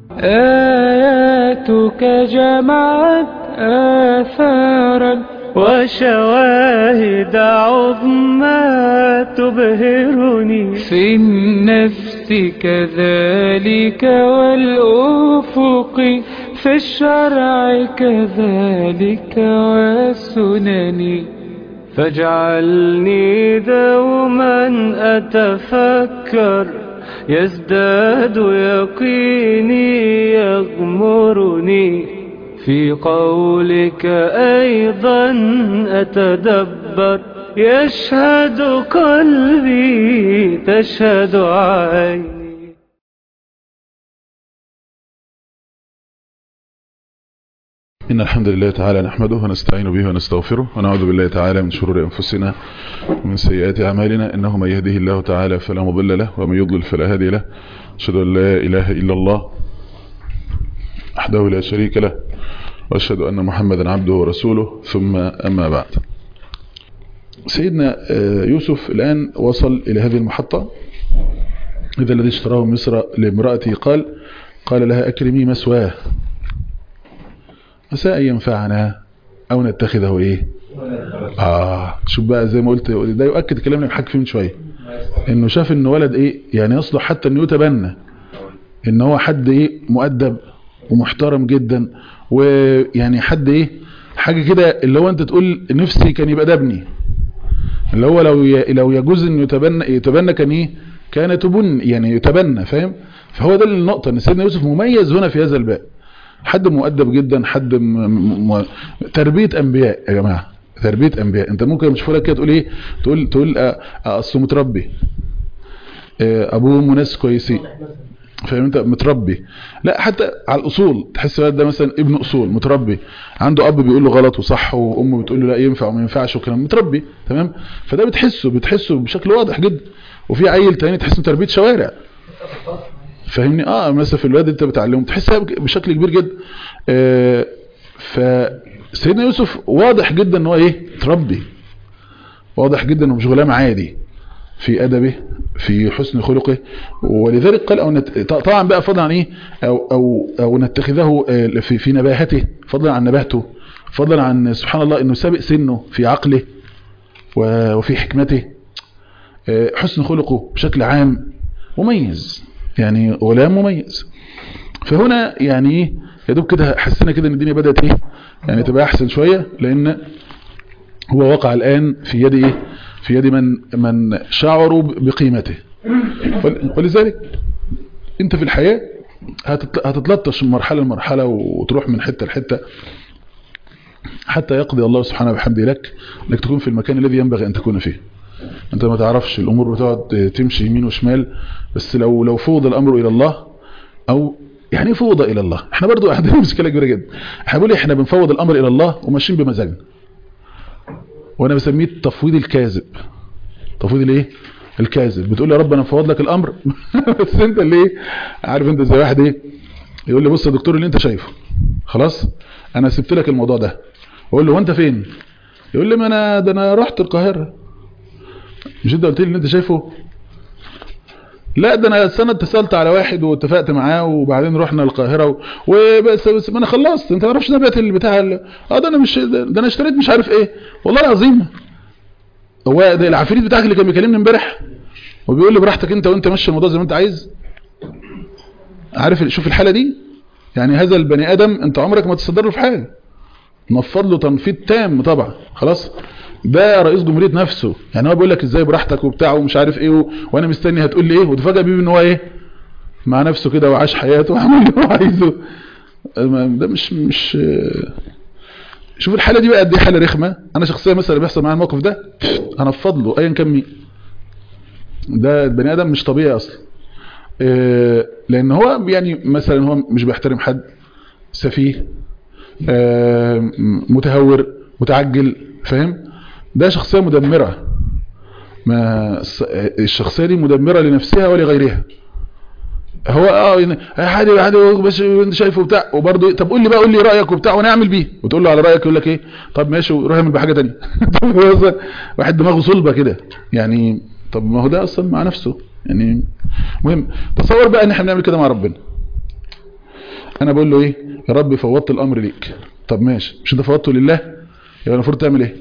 آياتك جمعت آثارا وشواهد عظمى تبهرني في النفس كذلك والأفق في الشرع كذلك والسنن فاجعلني دوما أتفكر يزداد يقيني يغمرني في قولك أيضا أتدبر يشهد قلبي تشهد عيني إن الحمد لله تعالى نحمده ونستعين به ونستغفره ونعوذ بالله تعالى من شرور أنفسنا ومن سيئات أعمالنا إنه من يهده الله تعالى فلا مضل له ومن يضلل فلا هادي له أشهد أن لا إله إلا الله وحده لا شريك له وأشهد أن محمدا عبده ورسوله ثم أما بعد سيدنا يوسف الآن وصل إلى هذه المحطة إذا الذي اشتراه مصر لامرأته قال قال لها أكرمي مسواه عسى أن ينفعنا أو نتخذه إيه آه شوف بقى زي ما قلت ده يؤكد الكلام اللي بحكي فيه من شوية إنه شاف إنه ولد إيه يعني يصلح حتى إنه يتبنى إن هو حد إيه مؤدب ومحترم جدا ويعني حد إيه حاجة كده اللي هو أنت تقول نفسي كان يبقى ده ابني اللي هو لو لو يجوز إنه يتبنى يتبنى كان إيه كان تبن يعني يتبنى فاهم فهو ده النقطة إن سيدنا يوسف مميز هنا في هذا الباب حد مؤدب جدا حد م... م... تربية انبياء يا جماعة تربية انبياء انت ممكن مش فلك كده تقول ايه تقول تقول اصله متربي ابوه ناس كويسين فاهم انت متربي لا حتى على الاصول تحس ده مثلا ابن اصول متربي عنده اب بيقول له غلط وصح وامه بتقول له لا ينفع وما ينفعش وكلام متربي تمام فده بتحسه بتحسه بشكل واضح جدا وفي عيل تاني تحس انه تربيه شوارع فاهمني اه مثلا في الواد انت بتعلمه تحسها بشكل كبير جدا آه فسيدنا يوسف واضح جدا ان هو ايه تربي واضح جدا انه مش غلام عادي في ادبه في حسن خلقه ولذلك قال او نت... طبعا بقى فضلا عن ايه او او او نتخذه في في نباهته فضلا عن نباهته فضلا عن سبحان الله انه سابق سنه في عقله وفي حكمته حسن خلقه بشكل عام مميز يعني غلام مميز فهنا يعني ايه يا دوب كده حسينا كده ان الدنيا بدات ايه يعني تبقى احسن شويه لان هو وقع الان في يد ايه في يد من من شعروا بقيمته ولذلك انت في الحياه هتتلطش من مرحله لمرحله وتروح من حته لحته حتى يقضي الله سبحانه وبحمده لك انك تكون في المكان الذي ينبغي ان تكون فيه انت ما تعرفش الامور بتقعد تمشي يمين وشمال بس لو لو فوض الامر الى الله او يعني ايه فوض الى الله احنا برضو عندنا مشكله كبيره جدا احنا بنقول احنا بنفوض الامر الى الله وماشيين بمزاجنا وانا بسميه التفويض الكاذب تفويض الايه الكاذب بتقول يا رب انا مفوض لك الامر بس انت اللي ايه عارف انت زي واحد ايه يقول لي بص يا دكتور اللي انت شايفه خلاص انا سبت لك الموضوع ده اقول له وانت فين يقول لي ما انا ده انا رحت القاهره مش انت قلت لي ان انت شايفه لا ده انا السنه اتصلت على واحد واتفقت معاه وبعدين رحنا القاهره و... وبس بس ما انا خلصت انت ما تعرفش نبات البتاع اه ده انا مش ده انا اشتريت مش عارف ايه والله العظيم هو ده العفريت بتاعك اللي كان بيكلمني امبارح وبيقول لي براحتك انت وانت ماشي الموضوع زي ما انت عايز عارف شوف الحاله دي يعني هذا البني ادم انت عمرك ما تصدر له في حاجه نفض له تنفيذ تام طبعا خلاص ده رئيس جمهوريه نفسه يعني هو بيقول لك ازاي براحتك وبتاع ومش عارف ايه و... وانا مستني هتقول لي ايه وتفاجئ بيه ان هو ايه مع نفسه كده وعاش حياته وعمل اللي هو عايزه ده مش مش شوف الحاله دي بقى قد ايه حاله رخمه انا شخصيا مثلا بيحصل معايا الموقف ده انا افضله ايا كان مين ده البني ادم مش طبيعي اصلا إيه لان هو يعني مثلا هو مش بيحترم حد سفيه إيه متهور متعجل فاهم ده شخصية مدمرة ما الشخصية دي مدمرة لنفسها ولغيرها هو اه يعني عادي عادي بس انت شايفه بتاع وبرضه طب قول لي بقى قول لي رايك وبتاع وانا اعمل بيه وتقول له على رايك يقول لك ايه طب ماشي روح اعمل بحاجه ثانيه واحد دماغه صلبه كده يعني طب ما هو ده اصلا مع نفسه يعني مهم تصور بقى ان احنا بنعمل كده مع ربنا انا بقول له ايه يا رب فوضت الامر ليك طب ماشي مش انت فوضته لله يبقى المفروض تعمل ايه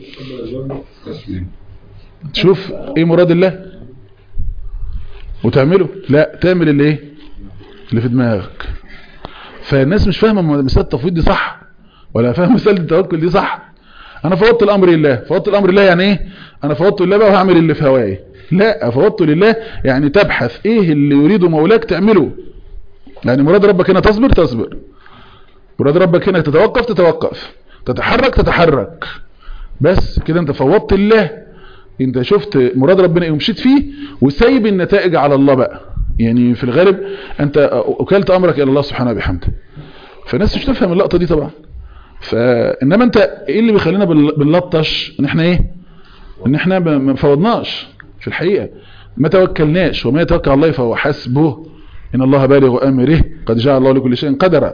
تشوف ايه مراد الله وتعمله لا تعمل اللي ايه اللي في دماغك فالناس مش فاهمه مساله التفويض دي صح ولا فاهمه مساله التوكل دي صح انا فوضت الامر لله فوضت الامر لله يعني ايه انا فوضت لله بقى وهعمل اللي في هواي لا فوضت لله يعني تبحث ايه اللي يريده مولاك تعمله يعني مراد ربك هنا تصبر تصبر مراد ربك هنا تتوقف تتوقف تتحرك تتحرك بس كده انت فوضت الله انت شفت مراد ربنا ايه ومشيت فيه وسايب النتائج على الله بقى يعني في الغالب انت وكلت امرك الى الله سبحانه وبحمده فالناس مش تفهم اللقطه دي طبعا فانما انت ايه اللي بيخلينا بنل- بنلطش ان احنا ايه ان احنا ما ما فوضناش في الحقيقه ما توكلناش وما يتوكل على الله فهو حسبه ان الله بالغ امره قد جعل الله لكل شيء قدرا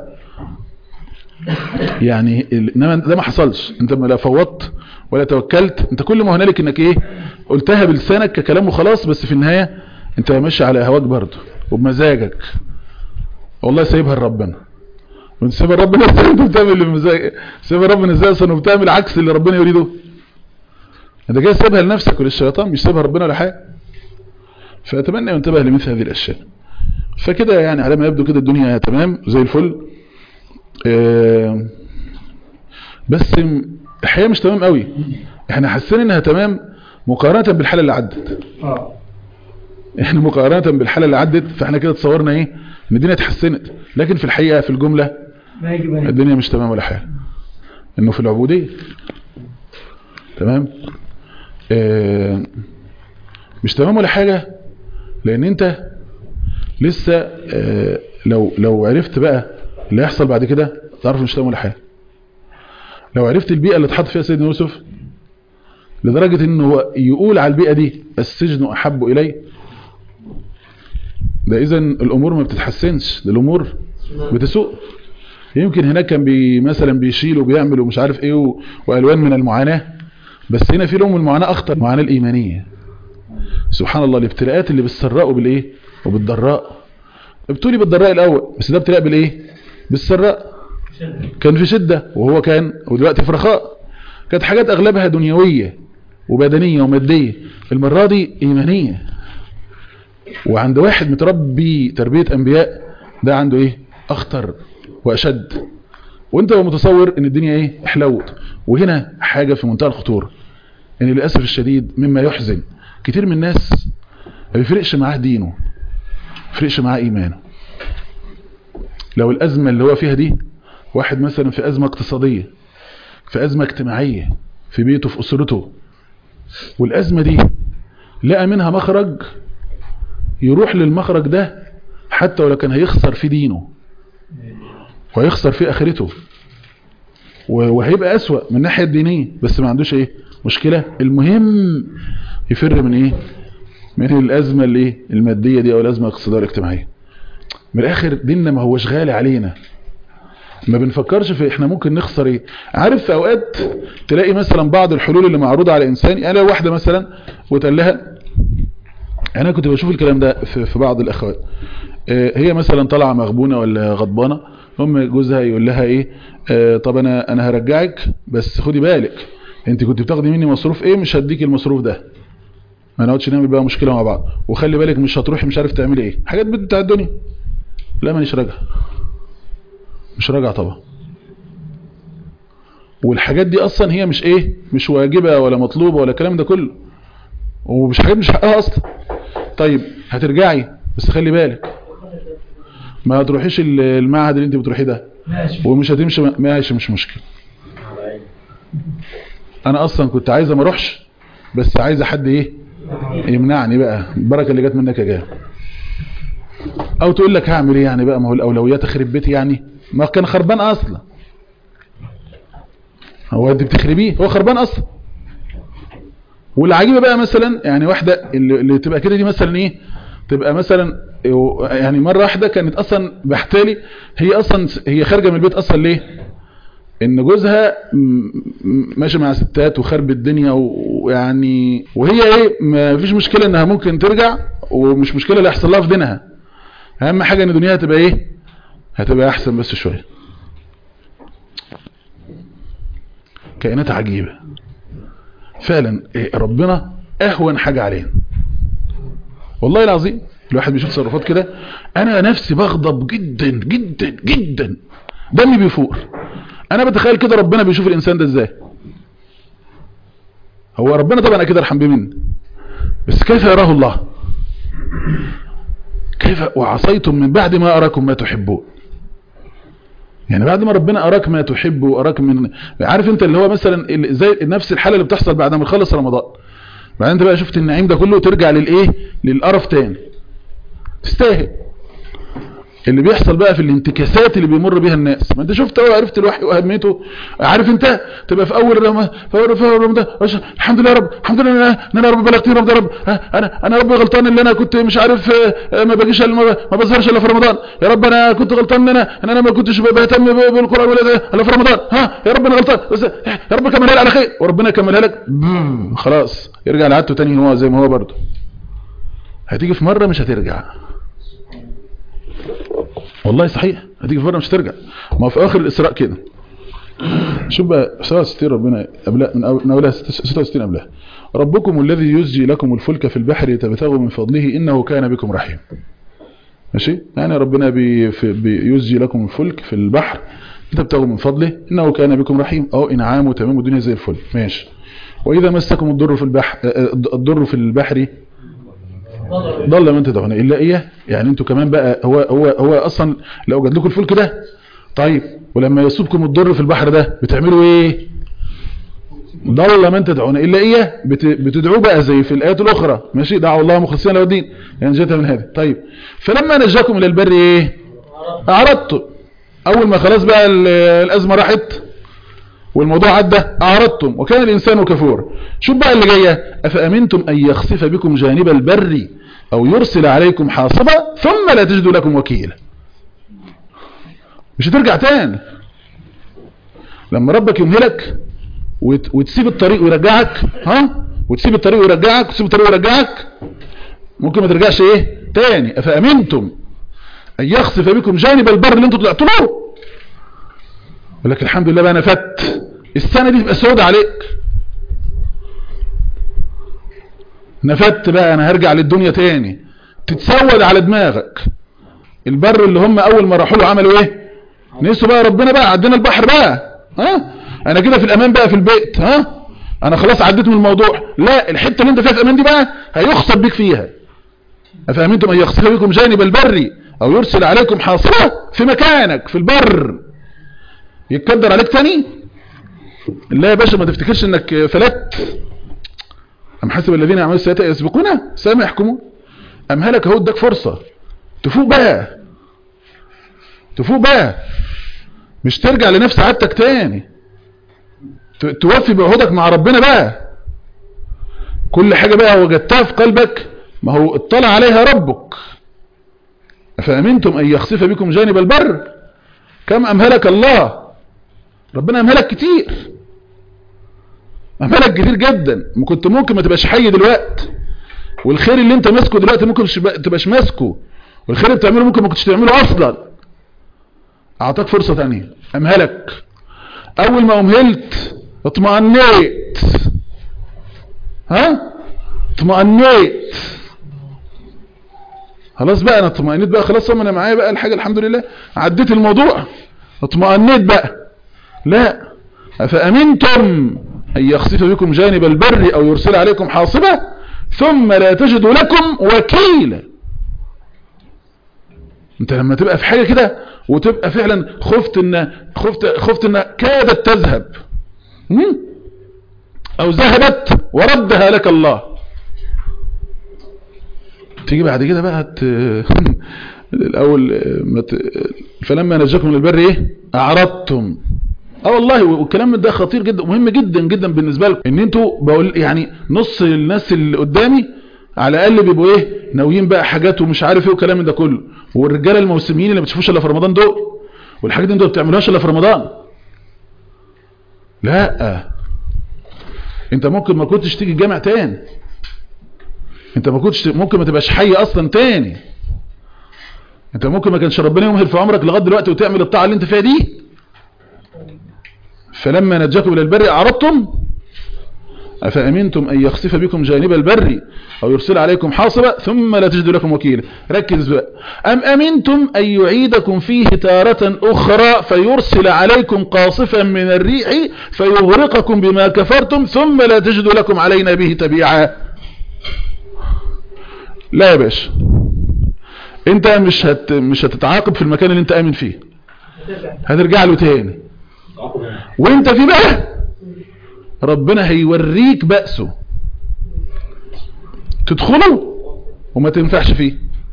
يعني ال- انما ده ما حصلش انت ما لا فوضت ولا توكلت انت كل ما هنالك انك ايه قلتها بلسانك ككلام وخلاص بس في النهايه انت ماشي على هواك برضه وبمزاجك والله سايبها لربنا وانت سايبها لربنا ازاي انت بتعمل اللي بمزاجك سايبها لربنا ازاي اصلا وبتعمل عكس اللي ربنا يريده انت جاي سايبها لنفسك وللشيطان مش سايبها ربنا ولا حاجه فاتمنى ينتبه لمثل هذه الاشياء فكده يعني على ما يبدو كده الدنيا تمام زي الفل آه، بس م- الحقيقه مش تمام قوي احنا حاسين انها تمام مقارنه بالحاله اللي عدت اه احنا مقارنه بالحاله اللي عدت فاحنا كده تصورنا ايه ان الدنيا اتحسنت لكن في الحقيقه في الجمله ما يجب ان الدنيا مش تمام ولا حاجه انه في العبوديه تمام آه مش تمام ولا حاجه لان انت لسه آه لو لو عرفت بقى اللي هيحصل بعد كده تعرف مش تمام ولا حاجه لو عرفت البيئه اللي اتحط فيها سيدنا يوسف لدرجه انه هو يقول على البيئه دي السجن احب الي ده اذا الامور ما بتتحسنش ده الامور بتسوء يمكن هناك كان بي مثلا بيشيل وبيعمل ومش عارف ايه و... والوان من المعاناه بس هنا في لهم المعاناه اخطر المعاناه الايمانيه سبحان الله الابتلاءات اللي بالسراء وبالايه وبالضراء ابتلي بالضراء الاول بس ده ابتلاء بالايه بالسراء كان في شده وهو كان ودلوقتي في رخاء كانت حاجات اغلبها دنيويه وبدنيه وماديه المره دي ايمانيه وعند واحد متربي تربيه انبياء ده عنده ايه اخطر واشد وانت متصور ان الدنيا ايه احلوت وهنا حاجة في منتهى الخطورة ان للأسف الشديد مما يحزن كتير من الناس ما بيفرقش معاه دينه ما بيفرقش معاه ايمانه لو الازمة اللي هو فيها دي واحد مثلا في ازمة اقتصادية في ازمة اجتماعية في بيته في اسرته والازمة دي لقى منها مخرج يروح للمخرج ده حتى ولو كان هيخسر في دينه وهيخسر في اخرته وهيبقى اسوأ من الناحية الدينية بس ما عندوش ايه مشكلة المهم يفر من ايه من الازمة اللي ايه المادية دي او الازمة الاقتصادية الاجتماعية من الاخر ديننا ما هوش غالي علينا ما بنفكرش في احنا ممكن نخسر ايه عارف في اوقات تلاقي مثلا بعض الحلول اللي معروضة على انسان يعني لو واحدة مثلا وتقال لها انا كنت بشوف الكلام ده في, في بعض الاخوات هي مثلا طالعه مغبونه ولا غضبانه هم جوزها يقول لها ايه آه طب انا انا هرجعك بس خدي بالك انت كنت بتاخدي مني مصروف ايه مش هديك المصروف ده ما نقعدش نعمل بقى مشكله مع بعض وخلي بالك مش هتروحي مش عارف تعملي ايه حاجات بتاع الدنيا لا مانيش راجعه مش راجعه طبعا والحاجات دي اصلا هي مش ايه مش واجبه ولا مطلوبه ولا الكلام ده كله ومش حاجات مش حقها اصلا طيب هترجعي بس خلي بالك ما تروحيش المعهد اللي انت بتروحيه ده ماشي ومش هتمشي ماشي مش مشكله انا اصلا كنت عايزه ما اروحش بس عايزه حد ايه يمنعني بقى البركه اللي جت منك يا جاه او تقول لك هعمل ايه يعني بقى ما هو الاولويات اخرب بيتي يعني ما كان خربان اصلا هو انت بتخربيه هو خربان اصلا والعجيبه بقى مثلا يعني واحده اللي, اللي تبقى كده دي مثلا ايه تبقى مثلا يعني مرة واحدة كانت اصلا بحتالي هي اصلا هي خارجة من البيت اصلا ليه ان جوزها ماشي مع ستات وخرب الدنيا ويعني وهي ايه ما فيش مشكلة انها ممكن ترجع ومش مشكلة اللي يحصل لها في دينها اهم حاجة ان دنياها تبقى ايه هتبقى احسن بس شوية كائنات عجيبة فعلا إيه، ربنا اهون حاجة علينا والله العظيم الواحد بيشوف تصرفات كده انا نفسي بغضب جدا جدا جدا دمي بيفور انا بتخيل كده ربنا بيشوف الانسان ده ازاي هو ربنا طبعا اكيد ارحم بيه مني بس كيف يراه الله كيف وعصيتم من بعد ما اراكم ما تحبون يعني بعد ما ربنا اراك ما تحب واراك من عارف انت اللي هو مثلا ال- زي نفس الحاله اللي بتحصل بعد ما تخلص رمضان بعدين انت بقى شفت النعيم ده كله وترجع للايه للقرف تاني تستاهل اللي بيحصل بقى في الانتكاسات اللي بيمر بيها الناس ما انت شفت اهو عرفت الوحي واهميته عارف انت تبقى في اول رمضان في اول في اول رمضان أش- الحمد لله يا رب الحمد لله ان انا يا رب بلغتني رمضان يا رب ها، انا انا ربي غلطان ان انا كنت مش عارف آه، ما باجيش إلا- ما ما بظهرش الا في رمضان يا رب انا كنت غلطان ان انا ان انا ما كنتش بهتم ب- بالقران ولا ده الا في رمضان ها يا رب انا غلطان بس يا رب كملها لي على خير وربنا يكملها لك بوم، خلاص يرجع لعادته تاني هو زي ما هو برضه هتيجي في مره مش هترجع والله صحيح هتيجي في مره مش هترجع ما هو في اخر الاسراء كده شوف بقى 67 ربنا قبلها من أول- من اولها 66 قبلها ربكم الذي يزجي لكم الفلك في البحر لتبتغوا من فضله انه كان بكم رحيم ماشي يعني ربنا بي في بيزجي لكم الفلك في البحر لتبتغوا من فضله انه كان بكم رحيم او انعام وتمام الدنيا زي الفل ماشي واذا مسكم الضر في البحر الضر في البحر ضل من تدعون الا اياه يعني انتوا كمان بقى هو هو هو اصلا لو جات لكم الفلك ده طيب ولما يصيبكم الضر في البحر ده بتعملوا ايه ضل من تدعون الا اياه بت- بتدعوه بقى زي في الايات الاخرى ماشي دعوا الله مخلصين له الدين يعني جاءت من هذا طيب فلما نجاكم الى البر ايه اعرضتم اول ما خلاص بقى ال- الازمه راحت والموضوع عدى اعرضتم وكان الانسان كفورا شوف بقى اللي جايه افامنتم ان يخسف بكم جانب البر او يرسل عليكم حاصبا ثم لا تجدوا لكم وكيلا مش هترجع تاني لما ربك يمهلك وت- وتسيب الطريق ويرجعك ها وتسيب الطريق ويرجعك وتسيب الطريق ويرجعك ممكن ما ترجعش ايه تاني افامنتم ان يخسف بكم جانب البر اللي انتوا طلعتوا له يقول لك الحمد لله بقى انا فت السنه دي تبقى سودة عليك نفدت بقى انا هرجع للدنيا تاني تتسود على دماغك البر اللي هم اول ما راحوا له عملوا ايه نسوا بقى ربنا بقى عدينا البحر بقى ها انا كده في الامان بقى في البيت ها انا خلاص عديت من الموضوع لا الحته اللي انت فيها في امان دي بقى هيخسف بيك فيها افهمتم ان يخسف بكم جانب البر او يرسل عليكم حاصبه في مكانك في البر يتكدر عليك تاني لا يا باشا ما تفتكرش انك فلت ام حسب الذين يعملوا السيئات يسبقونا سامع يحكمون ام هلك اهو اداك فرصه تفوق بقى تفوق بقى مش ترجع لنفس عادتك تاني ت- توفي بعهودك مع ربنا بقى كل حاجة بقى وجدتها في قلبك ما هو اطلع عليها ربك فأمنتم أن يخسف بكم جانب البر كم أمهلك الله ربنا أمهلك كتير أمهلك كتير جدا ما كنت ممكن ما تبقاش حي دلوقت والخير اللي انت ماسكه دلوقتي ممكن مش بقى- تبقاش ماسكه والخير اللي بتعمله ممكن ما كنتش تعمله اصلا اعطاك فرصة تانية امهلك اول ما امهلت اطمأنيت ها اطمأنيت خلاص بقى انا اطمأنيت بقى خلاص انا معايا بقى الحاجة الحمد لله عديت الموضوع اطمأنيت بقى لا افأمنتم ان يخسف بكم جانب البر او يرسل عليكم حاصبة ثم لا تجدوا لكم وكيلا انت لما تبقى في حاجة كده وتبقى فعلا خفت ان خفت خفت ان كادت تذهب مم؟ او ذهبت وردها لك الله تيجي بعد كده بقى ت... الاول ما ت... فلما نجاكم من البر ايه اعرضتم اه والله والكلام ده خطير جدا مهم جدا جدا بالنسبه لكم ان انتوا بقول يعني نص الناس اللي قدامي على الاقل بيبقوا ايه ناويين بقى حاجات ومش عارف ايه والكلام ده كله والرجاله الموسميين اللي ما بتشوفوش الا في رمضان دول والحاجات دي انتوا ما بتعملوهاش الا في رمضان لا انت ممكن ما كنتش تيجي الجامع تاني انت ما كنتش ممكن ما تبقاش حي اصلا تاني انت ممكن ما كانش ربنا يمهل في عمرك لغايه دلوقتي وتعمل الطاعه اللي انت فيها دي فلما نجاكم الى البر اعرضتم افامنتم ان يخسف بكم جانب البر او يرسل عليكم حاصبا ثم لا تجدوا لكم وكيلا ركز بقى ام امنتم ان يعيدكم فيه تاره اخرى فيرسل عليكم قاصفا من الريح فيغرقكم بما كفرتم ثم لا تجدوا لكم علينا به تبيعا لا يا باشا انت مش هت مش هتتعاقب في المكان اللي انت امن فيه هترجع له تاني وانت في بقى ربنا هيوريك بأسه تدخله وما تنفعش فيه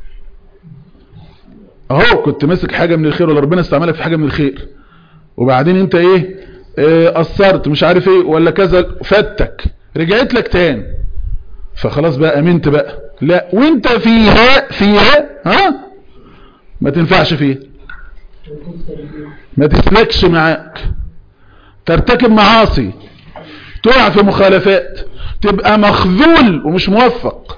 اهو كنت ماسك حاجة من الخير ولا ربنا استعملك في حاجة من الخير وبعدين انت ايه اه قصرت مش عارف ايه ولا كذا فاتك رجعت لك تاني فخلاص بقى امنت بقى لا وانت فيها فيها ها ما تنفعش فيها ما تسلكش معاك ترتكب معاصي تقع في مخالفات تبقى مخذول ومش موفق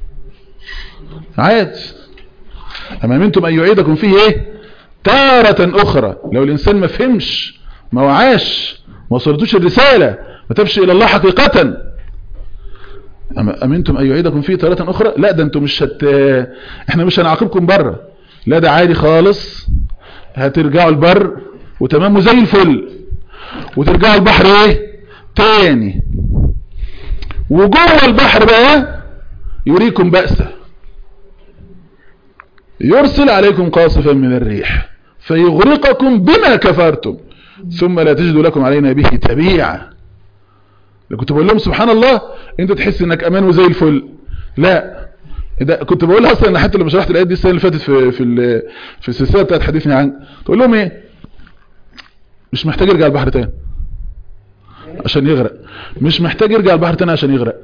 عاد اما منتم ان يعيدكم فيه ايه تارة اخرى لو الانسان ما فهمش ما وعاش ما وصلتوش الرسالة ما تمشي الى الله حقيقة أما أمنتم أن يعيدكم فيه تارة أخرى لا ده أنتم مش هت... احنا مش هنعاقبكم بره لا ده عادي خالص هترجعوا البر وتمام زي الفل وترجعوا البحر ايه تاني وجوه البحر بقى يريكم بأسه يرسل عليكم قاصفا من الريح فيغرقكم بما كفرتم ثم لا تجدوا لكم علينا به تبيعا كنت بقول لهم سبحان الله انت تحس انك امان وزي الفل لا ده كنت بقول اصلا حتى لما شرحت الايات دي السنه اللي فاتت في في في السلسله بتاعت حديثني عنك تقول لهم ايه مش محتاج يرجع البحر تاني عشان يغرق مش محتاج يرجع البحر تاني عشان يغرق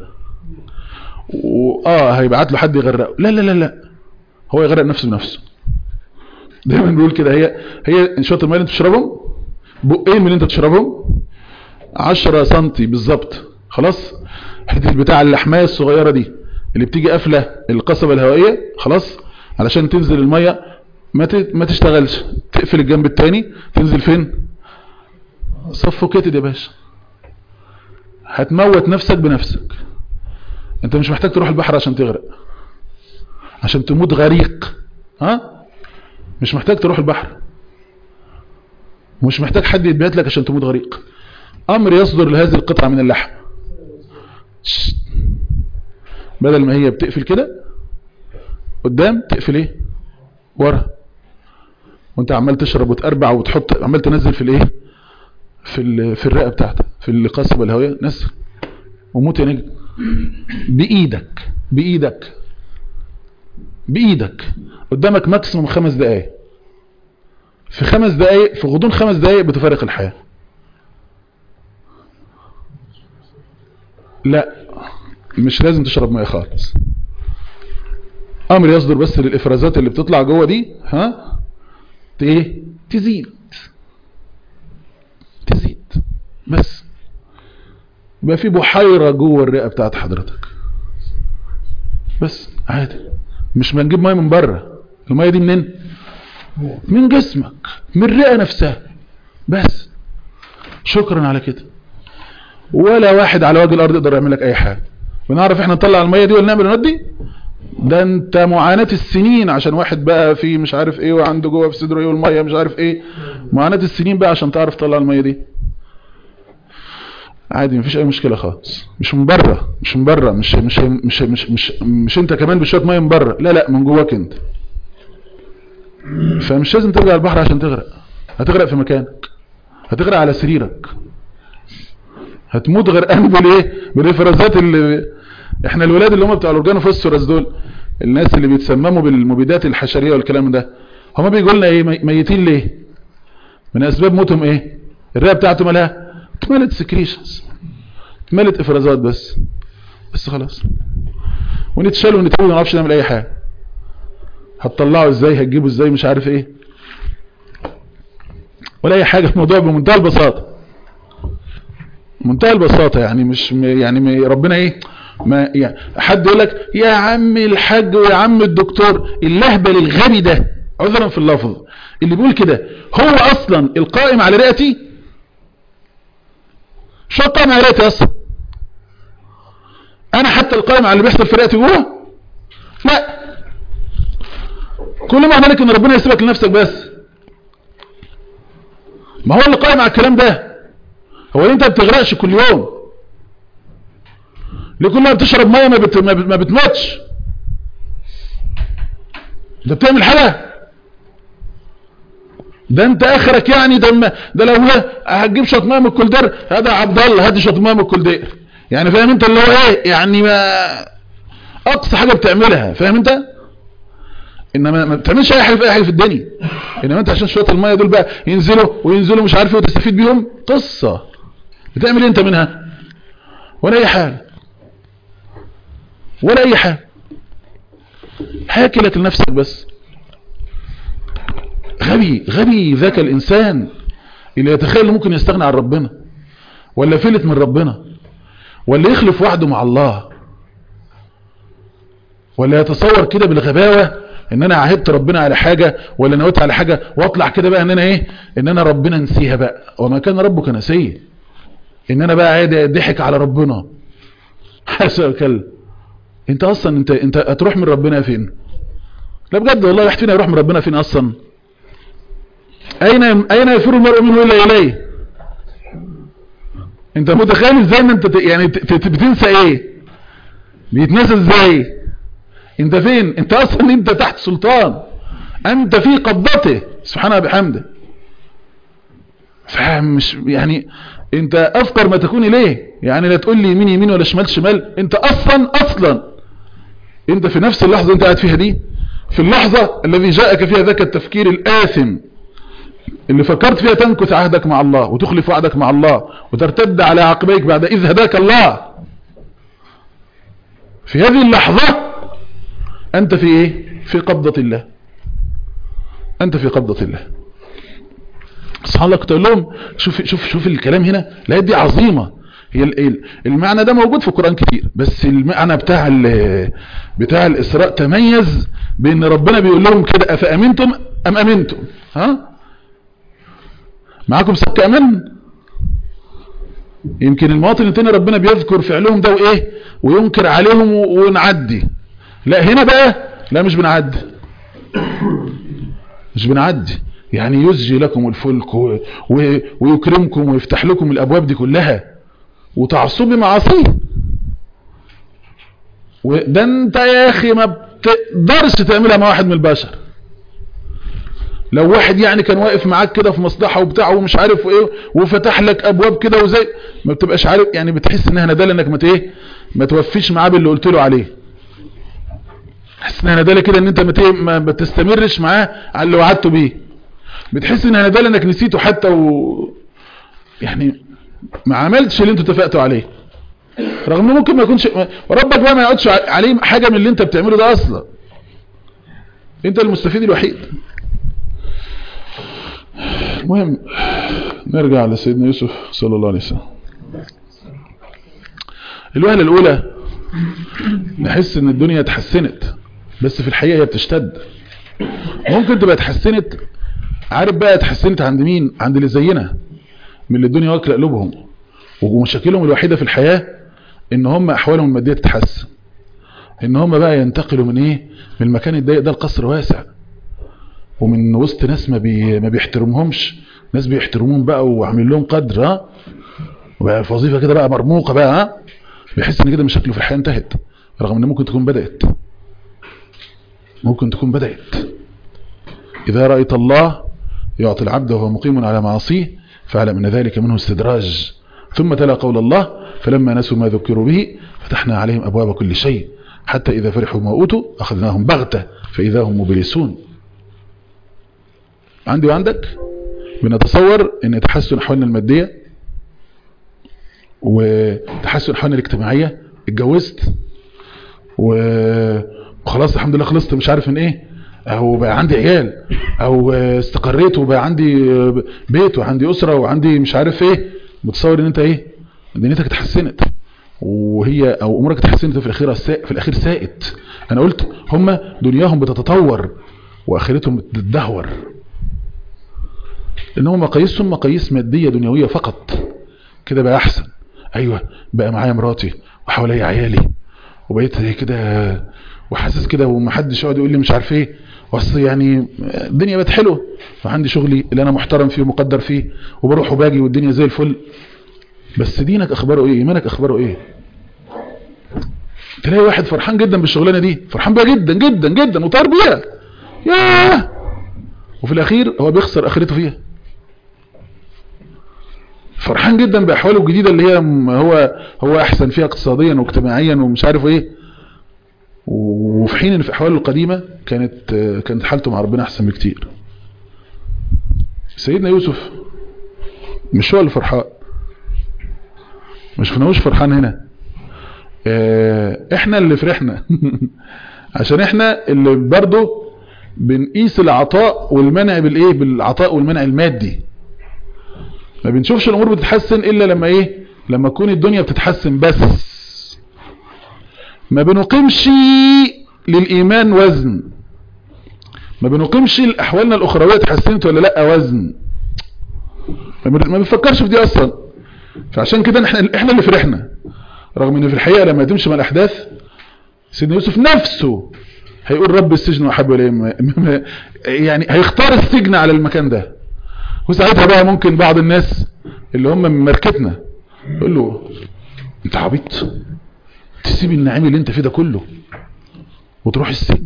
واه هيبعت له حد يغرقه لا لا لا لا هو يغرق نفسه بنفسه دايما بنقول كده هي هي شويه الميه اللي انت بتشربهم بقين من اللي انت بتشربهم 10 سنتي بالظبط خلاص حته بتاع اللحمايه الصغيره دي اللي بتيجي قافله القصبه الهوائيه خلاص علشان تنزل الميه ما ما تشتغلش تقفل الجنب الثاني تنزل فين سفوكيتد يا باشا هتموت نفسك بنفسك انت مش محتاج تروح البحر عشان تغرق عشان تموت غريق ها مش محتاج تروح البحر مش محتاج حد يتبعت لك عشان تموت غريق امر يصدر لهذه القطعة من اللحم بدل ما هي بتقفل كده قدام تقفل ايه ورا وانت عمال تشرب وتقربع وتحط عمال تنزل في الايه في في الرئه بتاعتك في القصبه الهوائيه نزل وموت يا نجم بايدك بايدك بايدك قدامك ماكسيموم خمس دقايق في خمس دقايق في غضون خمس دقايق بتفارق الحياه لا مش لازم تشرب ميه خالص امر يصدر بس للافرازات اللي بتطلع جوه دي ها ايه تزيد تزيد بس يبقى في بحيرة جوه الرئة بتاعت حضرتك بس عادي مش بنجيب ميه من بره الميه دي منين من جسمك من الرئة نفسها بس شكرا على كده ولا واحد على وجه الارض يقدر يعمل لك اي حاجه ونعرف احنا نطلع الميه دي ولا نعمل النودي ده انت معاناة السنين عشان واحد بقى في مش عارف ايه وعنده جوه في صدره ايه والميه مش عارف ايه معاناة السنين بقى عشان تعرف تطلع الميه دي عادي مفيش اي مشكله خالص مش من بره مش من بره مش مش مش مش مش, مش انت كمان بشويه ميه من بره لا لا من جواك انت فمش لازم ترجع البحر عشان تغرق هتغرق في مكانك هتغرق على سريرك هتموت غرقان بالايه بالافرازات اللي احنا الولاد اللي هم بتوع الاورجانوفوسفورس دول الناس اللي بيتسمموا بالمبيدات الحشريه والكلام ده هم بيقولوا لنا ايه ميتين ليه من اسباب موتهم ايه الرئه بتاعته مالها اتملت سكريشنز اتملت افرازات بس بس خلاص ونتشال ونتقول ما نعرفش نعمل اي حاجه هتطلعه ازاي هتجيبه ازاي مش عارف ايه ولا اي حاجه الموضوع بمنتهى البساطه منتهى البساطة يعني مش يعني ربنا ايه ما يعني حد يقول لك يا عم الحاج ويا عم الدكتور اللهبل الغبي ده عذرا في اللفظ اللي بيقول كده هو اصلا القائم على رئتي شو القائم على رئتي اصلا انا حتى القائم على اللي بيحصل في رئتي جوه لا كل ما هنالك ان ربنا يسيبك لنفسك بس ما هو اللي قائم على الكلام ده هو انت ما بتغرقش كل يوم ليه كل ما بتشرب ميه ما, بت... ما, بت... ما بتموتش انت بتعمل حاجه ده انت اخرك يعني ده ما ده لو هتجيب شوط ميه من الكولدير هذا عبد الله هات شوط ميه من الكولدير يعني فاهم انت اللي هو ايه يعني ما اقصى حاجه بتعملها فاهم انت انما ما بتعملش اي حاجه في اي حاجه في الدنيا انما انت عشان شويه الميه دول بقى ينزلوا وينزلوا مش عارف ايه وتستفيد بيهم قصه بتعمل ايه انت منها ولا اي حاجه ولا اي حاجه حاكي لك لنفسك بس غبي غبي ذاك الانسان اللي يتخيل انه ممكن يستغنى عن ربنا ولا فلت من ربنا ولا يخلف وحده مع الله ولا يتصور كده بالغباوه ان انا عهدت ربنا على حاجة ولا نويت على حاجة واطلع كده بقى ان انا ايه ان انا ربنا نسيها بقى وما كان ربك نسيه ان انا بقى عادي ضحك على ربنا حسن كلب انت اصلا انت انت هتروح من ربنا فين لا بجد والله واحد فينا يروح من ربنا فين اصلا اين اين يفر المرء منه الا اليه انت متخيل ازاي ان انت يعني بتنسى ايه بيتنسى ازاي انت فين انت اصلا انت تحت سلطان انت في قبضته سبحانه بحمده فمش يعني انت افقر ما تكون اليه يعني لا تقول لي يمين يمين ولا شمال شمال انت اصلا اصلا انت في نفس اللحظة انت قاعد فيها دي في اللحظة الذي جاءك فيها ذاك التفكير الآثم اللي فكرت فيها تنكث عهدك مع الله وتخلف وعدك مع الله وترتد على عقبيك بعد إذ هداك الله في هذه اللحظة أنت في إيه في قبضة الله أنت في قبضة الله سبحان الله كنت أقول لهم شوف, شوف, شوف الكلام هنا لا دي عظيمة هي المعنى ده موجود في القرآن كتير بس المعنى بتاع بتاع الإسراء تميز بأن ربنا بيقول لهم كده أفأمنتم أم أمنتم ها معاكم سك أمن يمكن المواطن التاني ربنا بيذكر فعلهم ده وإيه وينكر عليهم ونعدي لا هنا بقى لا مش بنعدي مش بنعدي يعني يزجي لكم الفلك ويكرمكم ويفتح لكم الأبواب دي كلها وتعصوا بمعاصيه وده انت يا اخي ما بتقدرش تعملها مع واحد من البشر لو واحد يعني كان واقف معاك كده في مصلحة وبتاع ومش عارف ايه وفتح لك ابواب كده وزي ما بتبقاش عارف يعني بتحس انها ندالة انك ما ايه ما توفيش معاه باللي قلت له عليه تحس انها ندالة كده ان انت ما ما تستمرش معاه على اللي وعدته بيه بتحس انها ندالة انك نسيته حتى و يعني ما عملتش اللي انتوا اتفقتوا عليه رغم انه ممكن ما يكونش وربك بقى ما يقعدش عليه حاجة من اللي انت بتعمله ده اصلا انت المستفيد الوحيد المهم نرجع لسيدنا يوسف صلى الله عليه وسلم الوهلة الاولى نحس ان الدنيا اتحسنت بس في الحقيقة هي بتشتد ممكن تبقى اتحسنت عارف بقى اتحسنت عند مين عند اللي زينا من اللي الدنيا واكله قلوبهم ومشاكلهم الوحيدة في الحياة ان هم احوالهم المادية تتحسن ان هم بقى ينتقلوا من ايه من المكان الضيق ده القصر واسع ومن وسط ناس ما, بي ما بيحترمهمش ناس بيحترمون بقى وعامل لهم قدر ها وبقى في وظيفة كده بقى مرموقة بقى ها بيحس ان كده مشاكله في الحياة انتهت رغم ان ممكن تكون بدأت ممكن تكون بدأت اذا رأيت الله يعطي العبد وهو مقيم على معاصيه فاعلم ان ذلك منه استدراج ثم تلا قول الله فلما نسوا ما ذكروا به فتحنا عليهم أبواب كل شيء حتى إذا فرحوا ما أوتوا أخذناهم بغتة فإذا هم مبلسون عندي وعندك بنتصور أن تحسن أحوالنا المادية وتحسن أحوالنا الاجتماعية اتجوزت وخلاص الحمد لله خلصت مش عارف من ايه او بقى عندي عيال او استقريت وبقى عندي بيت وعندي اسرة وعندي مش عارف ايه متصور ان انت ايه دنيتك اتحسنت وهي او امورك اتحسنت في الاخير في الاخير سائت انا قلت هم دنياهم بتتطور واخرتهم بتدهور لانهم مقاييسهم مقاييس مادية دنيوية فقط كده بقى احسن ايوه بقى معايا مراتي وحواليا عيالي وبقيت زي كده وحاسس كده ومحدش يقعد يقول لي مش عارف ايه اصل يعني الدنيا بقت حلوه وعندي شغلي اللي انا محترم فيه ومقدر فيه وبروح وباجي والدنيا زي الفل بس دينك اخباره ايه ايمانك اخباره ايه تلاقي واحد فرحان جدا بالشغلانه دي فرحان بيها جدا جدا جدا وطار بيها ياه وفي الاخير هو بيخسر اخرته فيها فرحان جدا باحواله الجديده اللي هي م- هو هو احسن فيها اقتصاديا واجتماعيا ومش عارف ايه وفي حين ان في احواله القديمه كانت آه، كانت حالته مع ربنا احسن بكتير سيدنا يوسف مش هو اللي فرحان مش فناوش فرحان هنا آه، احنا اللي فرحنا عشان احنا اللي برضه بنقيس العطاء والمنع بالايه بالعطاء والمنع المادي ما بنشوفش الامور بتتحسن الا لما ايه لما تكون الدنيا بتتحسن بس ما بنقيمش للايمان وزن ما بنقيمش احوالنا الاخرويه اتحسنت ولا لا وزن ما بن- ما بنفكرش في دي اصلا فعشان كده احنا احنا اللي فرحنا رغم ان في الحقيقه لما تمشي مع الاحداث سيدنا يوسف نفسه هيقول رب السجن وحب اليه م- م- يعني هيختار السجن على المكان ده وساعتها بقى ممكن بعض الناس اللي هم من ماركتنا يقول له انت عبيط تسيب النعيم اللي انت فيه ده كله وتروح السجن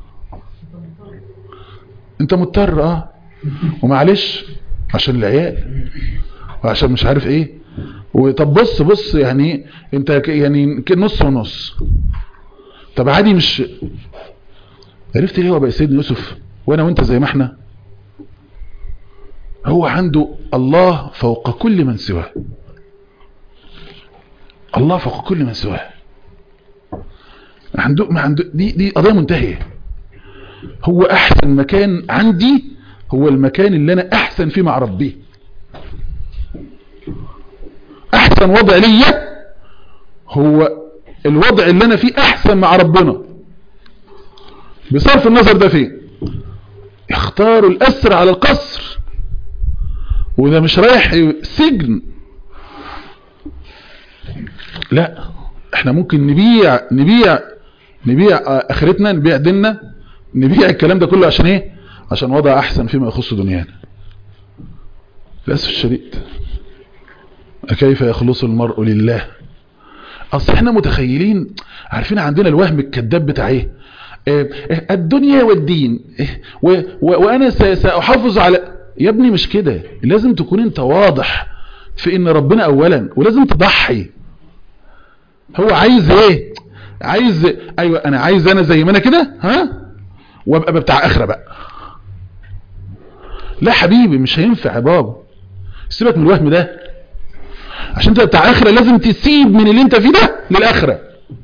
انت مضطر اه ومعلش عشان العيال وعشان مش عارف ايه وطب بص بص يعني انت ك- يعني ك- نص ونص طب عادي مش عرفت ليه هو بقى سيدنا يوسف وانا وانت زي ما احنا هو عنده الله فوق كل من سواه الله فوق كل من سواه عنده ما عنده دي دي قضيه منتهيه هو احسن مكان عندي هو المكان اللي انا احسن فيه مع ربي احسن وضع ليا هو الوضع اللي انا فيه احسن مع ربنا بصرف النظر ده فين اختاروا الاسر على القصر وده مش رايح سجن لا احنا ممكن نبيع نبيع نبيع آه، اخرتنا نبيع ديننا نبيع الكلام ده كله عشان ايه عشان وضع احسن فيما يخص دنيانا للاسف الشديد كيف يخلص المرء لله اصل احنا متخيلين عارفين عندنا الوهم الكذاب بتاع ايه آه، آه، الدنيا والدين آه، و- و- وانا س- ساحافظ على يا ابني مش كده لازم تكون انت واضح في ان ربنا اولا ولازم تضحي هو عايز ايه عايز ايوه انا عايز انا زي ما انا كده ها وابقى بتاع اخره بقى لا حبيبي مش هينفع يا بابا سيبك من الوهم ده عشان انت بتاع اخره لازم تسيب من اللي انت فيه ده للاخره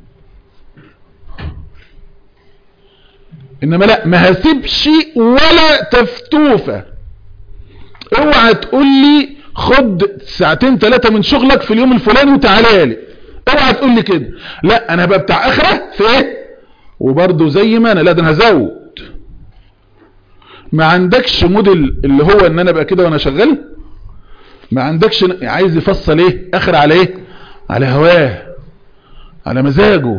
انما لا ما هسيبش ولا تفتوفه اوعى تقول لي خد ساعتين ثلاثه من شغلك في اليوم الفلاني وتعالى لي اوعى تقول لي كده لا انا هبقى بتاع اخره في ايه وبرده زي ما انا لا ده انا هزود ما عندكش موديل اللي هو ان انا ابقى كده وانا شغال ما عندكش عايز يفصل ايه اخر على ايه على هواه على مزاجه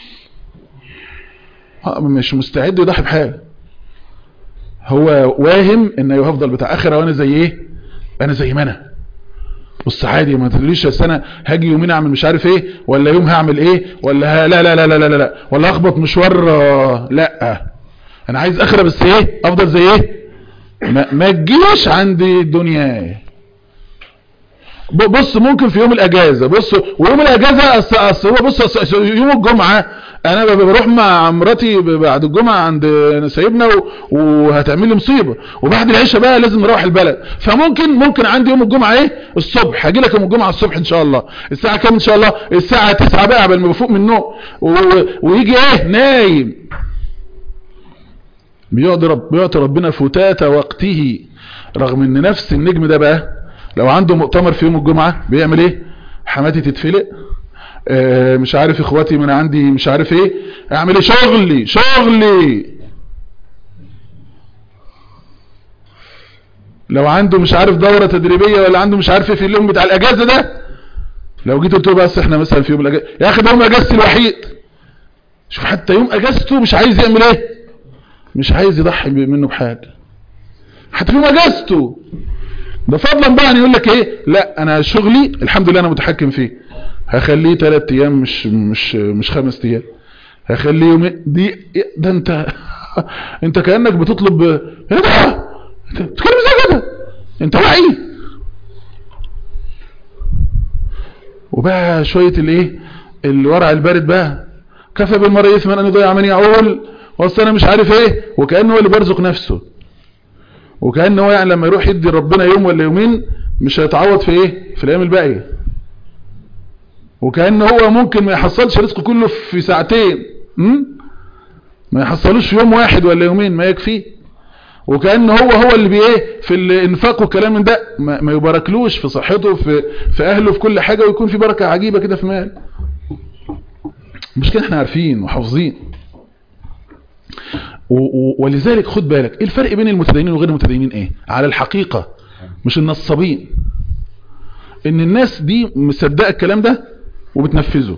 آه، مش مستعد يضحي بحاجه هو واهم ان هفضل بتاع اخره وانا زي ايه انا زي ما انا بص عادي ما تقوليش أصل انا هاجي يومين اعمل مش عارف ايه ولا يوم هعمل ايه ولا ها لا لا لا لا لا لا ولا اخبط مشوار آه، لا انا عايز اخره بس ايه افضل زي ايه ما, ما تجيش عندي الدنيا ب- بص ممكن في يوم الاجازه بص ويوم الاجازه أص- اصل هو بص أص- أص- يوم الجمعه انا ب- بروح مع مراتي ب- بعد الجمعه عند سيدنا و- وهتعمل لي مصيبه وبعد العشاء بقى لازم نروح البلد فممكن ممكن عندي يوم الجمعه ايه الصبح هاجي لك يوم الجمعه الصبح ان شاء الله الساعه كام ان شاء الله الساعه 9 بقى قبل ما بفوق من النوم و- ويجي ايه نايم بيعطي رب بيعطي ربنا فتات وقته رغم ان نفس النجم ده بقى لو عنده مؤتمر في يوم الجمعة بيعمل ايه حماتي تتفلق آه مش عارف اخواتي من عندي مش عارف ايه اعمل ايه شغلي شغلي لو عنده مش عارف دورة تدريبية ولا عنده مش عارف ايه في اليوم بتاع الاجازة ده لو جيت قلت له بس احنا مثلا في يوم الاجازة يا اخي ده يوم اجازتي الوحيد شوف حتى يوم اجازته مش عايز يعمل ايه مش عايز يضحي منه بحاجة حتى في يوم اجازته ده فضلا بقى ان يقول لك ايه لا انا شغلي الحمد لله انا متحكم فيه هخليه ثلاث ايام مش مش مش خمس ايام هخليه يومين دي ده انت انت كانك بتطلب ايه ده انت بتتكلم ازاي كده انت واعي وبقى شويه الايه الورع البارد بقى كفى بالمرء اثما ان يضيع من يعول واصل انا مش عارف ايه وكانه هو اللي بيرزق نفسه وكأن هو يعني لما يروح يدي ربنا يوم ولا يومين مش هيتعوض في ايه في الايام الباقية وكأن هو ممكن ما يحصلش رزقه كله في ساعتين م? ما يحصلوش في يوم واحد ولا يومين ما يكفي وكأن هو هو اللي بايه في الانفاق والكلام من ده ما, ما يباركلوش في صحته في, في اهله في كل حاجة ويكون في بركة عجيبة كده في مال مش كده احنا عارفين وحافظين ولذلك خد بالك ايه الفرق بين المتدينين وغير المتدينين ايه على الحقيقة مش النصابين ان الناس دي مصدقه الكلام ده وبتنفذه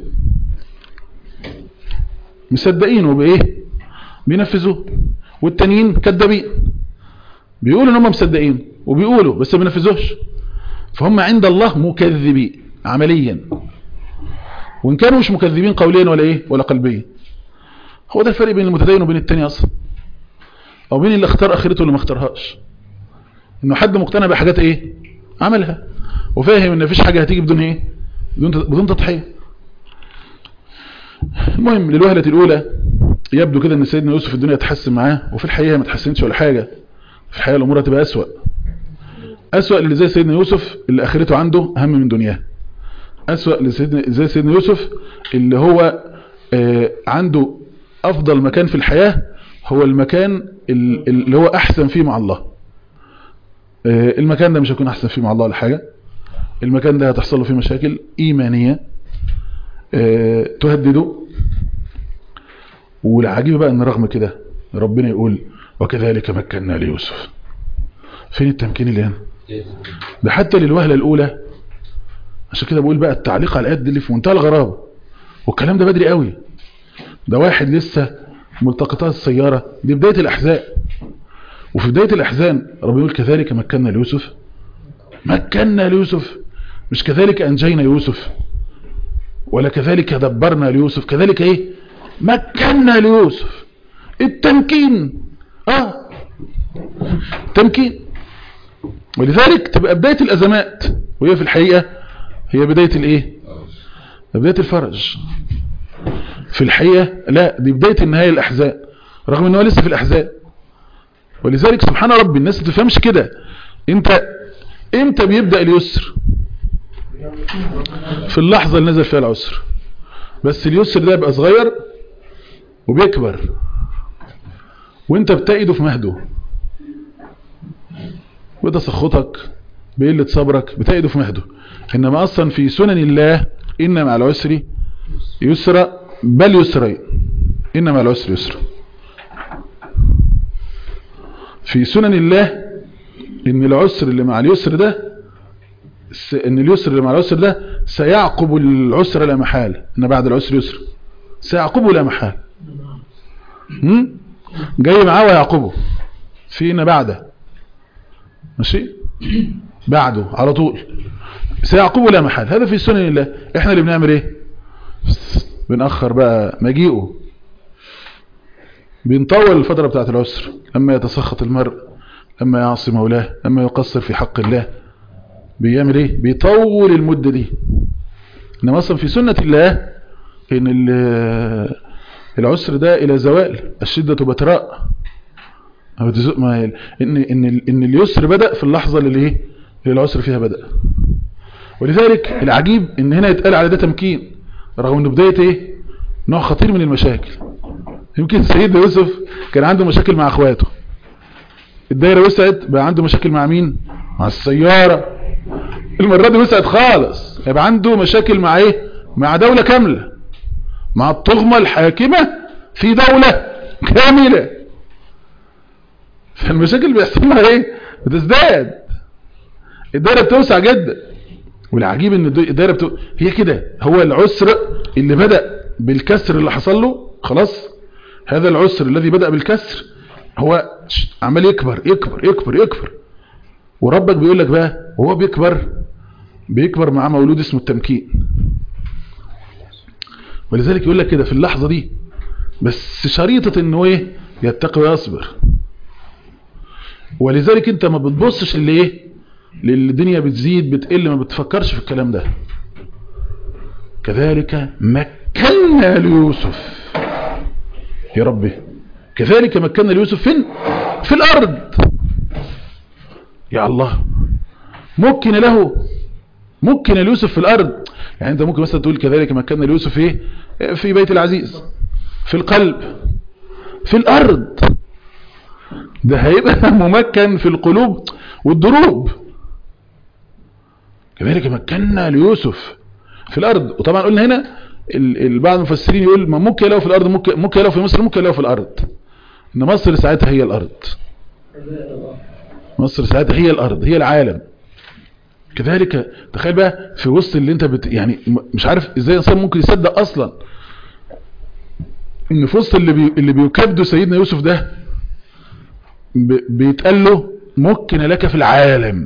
مصدقينه بايه بينفذوه والتانيين كذابين بيقولوا ان هم مصدقين وبيقولوا بس ما بينفذوش فهم عند الله مكذبين عمليا وان كانوا مش مكذبين قوليا ولا ايه ولا قلبيا هو ده الفرق بين المتدين وبين التاني اصلا او بين اللي اختار اخرته واللي ما اختارهاش انه حد مقتنع بحاجات ايه عملها وفاهم ان مفيش حاجة هتيجي بدون ايه بدون بدون تضحيه المهم للوهلة الاولى يبدو كده ان سيدنا يوسف الدنيا تحسن معاه وفي الحقيقة ما تحسنش ولا حاجة في الحقيقة الامور هتبقى اسوأ اسوأ اللي زي سيدنا يوسف اللي اخرته عنده اهم من دنياه اسوأ اللي سيدنا زي سيدنا يوسف اللي هو آه عنده افضل مكان في الحياة هو المكان اللي هو احسن فيه مع الله آه المكان ده مش هيكون احسن فيه مع الله ولا حاجة المكان ده هتحصل له فيه مشاكل ايمانية آه تهدده والعجيب بقى ان رغم كده ربنا يقول وكذلك مكنا ليوسف فين التمكين اللي هنا ده حتى للوهلة الاولى عشان كده بقول بقى التعليق على الآيات دي اللي في منتهى الغرابة والكلام ده بدري قوي ده واحد لسه ملتقطات السيارة دي بداية الأحزان وفي بداية الأحزان ربنا يقول كذلك مكنا ليوسف مكنا ليوسف مش كذلك أنجينا يوسف ولا كذلك دبرنا ليوسف كذلك ايه مكنا ليوسف التمكين اه تمكين ولذلك تبقى بداية الأزمات وهي في الحقيقة هي بداية الايه بداية الفرج في الحقيقة لا دي بداية النهاية الأحزان رغم انه لسه في الأحزان ولذلك سبحان ربي الناس ما تفهمش كده انت امتى بيبدأ اليسر في اللحظة اللي نزل فيها العسر بس اليسر ده يبقى صغير وبيكبر وانت بتأيده في مهده بتسخطك بقلة صبرك بتأيده في مهده إنما أصلا في سنن الله إن مع العسر يسرى بل يسرين إن مع العسر يسرى في سنن الله إن العسر اللي مع اليسر ده إن اليسر اللي مع العسر ده سيعقب العسر لا محال إن بعد العسر يسر سيعقبه لا محال جاي معاه ويعقبه فينا بعده ماشي بعده على طول سيعقبه لا محال هذا في سنن الله احنا اللي بنعمل ايه بنأخر بقى مجيئه بنطول الفترة بتاعت العسر لما يتسخط المرء لما يعصي مولاه لما يقصر في حق الله بيعمل ايه بيطول المدة دي انما اصلا في سنة الله ان العسر ده الى زوال الشدة بتراء ما ان ان ان اليسر بدأ في اللحظة اللي ايه اللي العسر فيها بدأ ولذلك العجيب ان هنا يتقال على ده تمكين رغم ان بداية ايه نوع خطير من المشاكل يمكن سيدنا يوسف كان عنده مشاكل مع اخواته الدايرة وسعت بقى عنده مشاكل مع مين مع السيارة المرة دي وسعت خالص يبقى عنده مشاكل مع ايه مع دولة كاملة مع الطغمة الحاكمة في دولة كاملة فالمشاكل بيحصل لها ايه بتزداد الدايره بتوسع جدا والعجيب ان الدايره بتو... هي كده هو العسر اللي بدا بالكسر اللي حصل له خلاص هذا العسر الذي بدا بالكسر هو عمال يكبر يكبر يكبر يكبر وربك بيقول لك بقى وهو بيكبر بيكبر مع مولود اسمه التمكين ولذلك يقول لك كده في اللحظة دي بس شريطة انه ايه يتقي ويصبر ولذلك انت ما بتبصش اللي ايه للدنيا بتزيد بتقل ما بتفكرش في الكلام ده كذلك مكنا ليوسف يا ربي كذلك مكنا ليوسف فين في الارض يا الله مكن له مكن ليوسف في الارض يعني انت ممكن مثلا تقول كذلك مكنا ليوسف ايه في بيت العزيز في القلب في الارض ده هيبقى ممكن في القلوب والدروب كذلك مكنا ليوسف في الارض وطبعا قلنا هنا بعض المفسرين يقول ما ممكن له في الارض ممكن له في مصر ممكن له في الارض ان مصر ساعتها هي الارض مصر ساعتها هي الارض هي العالم كذلك تخيل بقى في وسط اللي انت بت يعني مش عارف ازاي انسان ممكن يصدق اصلا ان في وسط اللي بي اللي بيكبدوا سيدنا يوسف ده بيتقال له مكن لك في العالم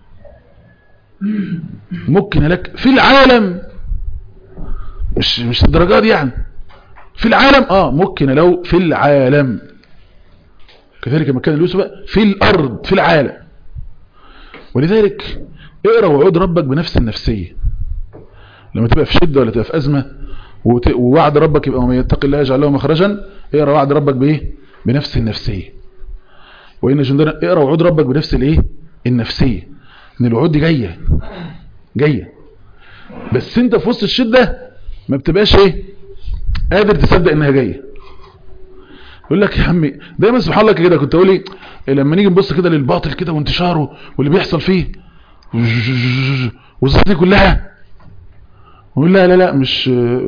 مكن لك في العالم مش مش الدرجات دي يعني في العالم اه مكن له في العالم كذلك مكان يوسف في الارض في العالم ولذلك اقرا وعود ربك بنفس النفسيه لما تبقى في شده ولا تبقى في ازمه ووعد ربك يبقى ومن يتق الله يجعل له مخرجا اقرا وعد ربك بايه بنفس النفسيه وان جندنا اقرا وعود ربك بنفس الايه النفسيه ان الوعود دي جايه جايه بس انت في وسط الشده ما بتبقاش ايه قادر تصدق انها جايه يقول لك يا عمي دايما سبحان الله كده كنت اقول ايه لما نيجي نبص كده للباطل كده وانتشاره واللي بيحصل فيه والظروف دي كلها ويقول لا لا لا مش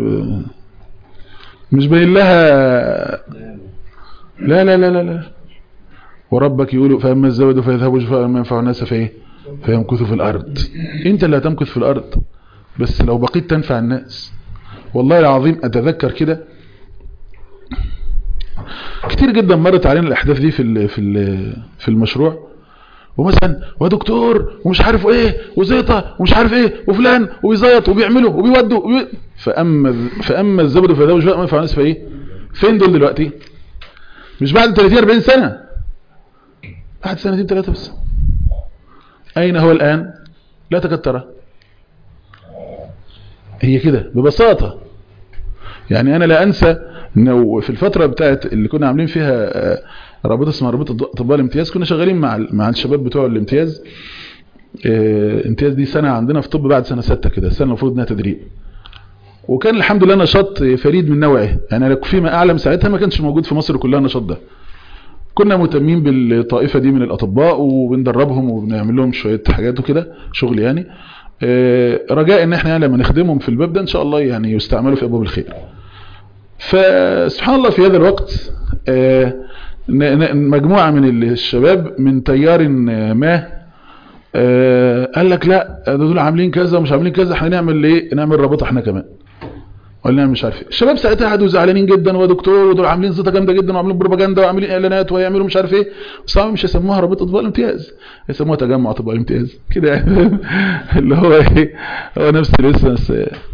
مش باين لها لا لا لا لا لا وربك يقول فاما الزبد فيذهب جفاء ما ينفع الناس فايه فيمكث في الارض انت اللي هتمكث في الارض بس لو بقيت تنفع الناس والله العظيم اتذكر كده كتير جدا مرت علينا الاحداث دي في في في المشروع ومثلا ودكتور ومش عارف ايه وزيطه ومش عارف ايه وفلان وبيزيط وبيعملوا وبيودوا وبي... فاما فاما الزبد فده مش بقى ما ينفع الناس ايه فين دول دلوقتي مش بعد 30 40 سنه بعد سنتين ثلاثه بس اين هو الان لا تكاد ترى هي كده ببساطه يعني انا لا انسى انه في الفتره بتاعت اللي كنا عاملين فيها رابطه اسمها رابطه اطباء الامتياز كنا شغالين مع مع الشباب بتوع الامتياز امتياز دي سنه عندنا في طب بعد سنه سته كده السنه المفروض انها تدريب وكان الحمد لله نشاط فريد من نوعه يعني فيما اعلم ساعتها ما كانش موجود في مصر كلها النشاط ده كنا مهتمين بالطائفه دي من الاطباء وبندربهم وبنعمل لهم شويه حاجات وكده شغل يعني رجاء ان احنا يعني لما نخدمهم في الباب ده ان شاء الله يعني يستعملوا في ابواب الخير فسبحان الله في هذا الوقت مجموعة من الشباب من تيار ما قال لك لا دول عاملين كذا ومش عاملين كذا احنا نعمل ايه نعمل رابطه احنا كمان قلنا مش عارف ايه الشباب ساعتها قعدوا زعلانين جدا ودكتور ودول عاملين زيطه جامده جدا وعاملين بروباجندا وعاملين اعلانات وهيعملوا مش عارف ايه بس مش هيسموها رابطه اطباء الامتياز يسموها تجمع اطباء الامتياز كده يعني اللي هو ايه هو نفس الاسم بس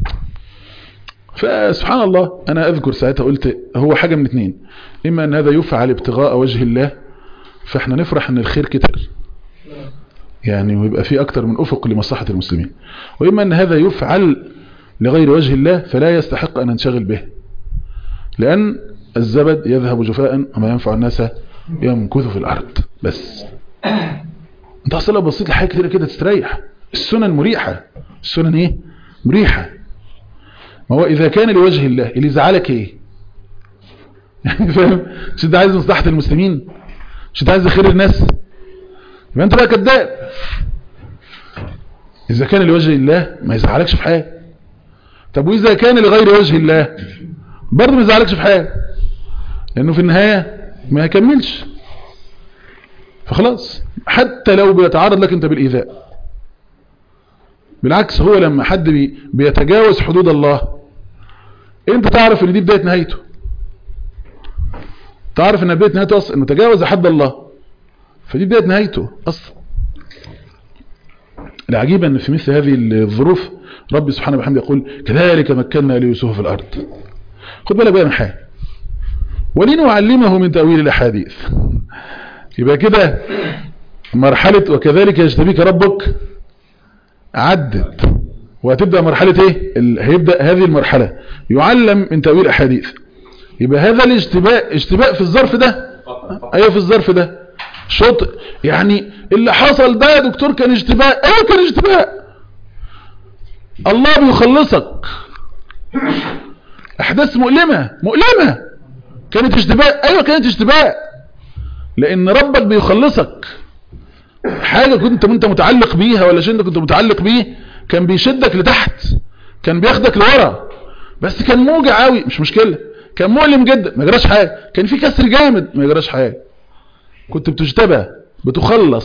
فسبحان الله انا اذكر ساعتها قلت هو حاجه من اتنين اما ان هذا يفعل ابتغاء وجه الله فاحنا نفرح ان الخير كتر يعني ويبقى في اكتر من افق لمصلحه المسلمين واما ان هذا يفعل لغير وجه الله فلا يستحق ان ننشغل به لان الزبد يذهب جفاء وما ينفع الناس يمكث في الارض بس انت اصلا لو بصيت لحاجه كتير كده تستريح السنن مريحه السنن ايه مريحه ما هو اذا كان لوجه الله اللي زعلك ايه يعني فاهم مش انت عايز مصلحه المسلمين مش انت عايز خير الناس يبقى انت بقى كذاب اذا كان لوجه الله ما يزعلكش في حاجه طب واذا كان لغير وجه الله برضه ما يزعلكش في حاجه لانه في النهايه ما يكملش فخلاص حتى لو بيتعرض لك انت بالايذاء بالعكس هو لما حد بي بيتجاوز حدود الله انت تعرف ان دي بداية نهايته تعرف ان بداية نهايته اصلا انه تجاوز حد الله فدي بداية نهايته اصلا العجيب ان في مثل هذه الظروف ربي سبحانه وبحمده يقول كذلك مكنا ليوسف في الارض خد بالك بقى من حاجه ولنعلمه من تأويل الاحاديث يبقى كده مرحلة وكذلك يجتبيك ربك عدت وهتبدأ مرحلة ايه ال- هيبدأ هذه المرحلة يعلم من تأويل احاديث يبقى هذا الاجتباء اجتباء في الظرف ده ايوه في الظرف ده شط يعني اللي حصل ده يا دكتور كان اجتباء ايوه كان اجتباء الله بيخلصك احداث مؤلمة مؤلمة كانت اجتباء ايوه كانت اجتباء لان ربك بيخلصك حاجة كنت انت متعلق بيها ولا شيء انت كنت متعلق بيه كان بيشدك لتحت كان بياخدك لورا بس كان موجع قوي مش مشكلة كان مؤلم جدا ما جراش حاجة كان في كسر جامد ما جراش حاجة كنت بتجتبى بتخلص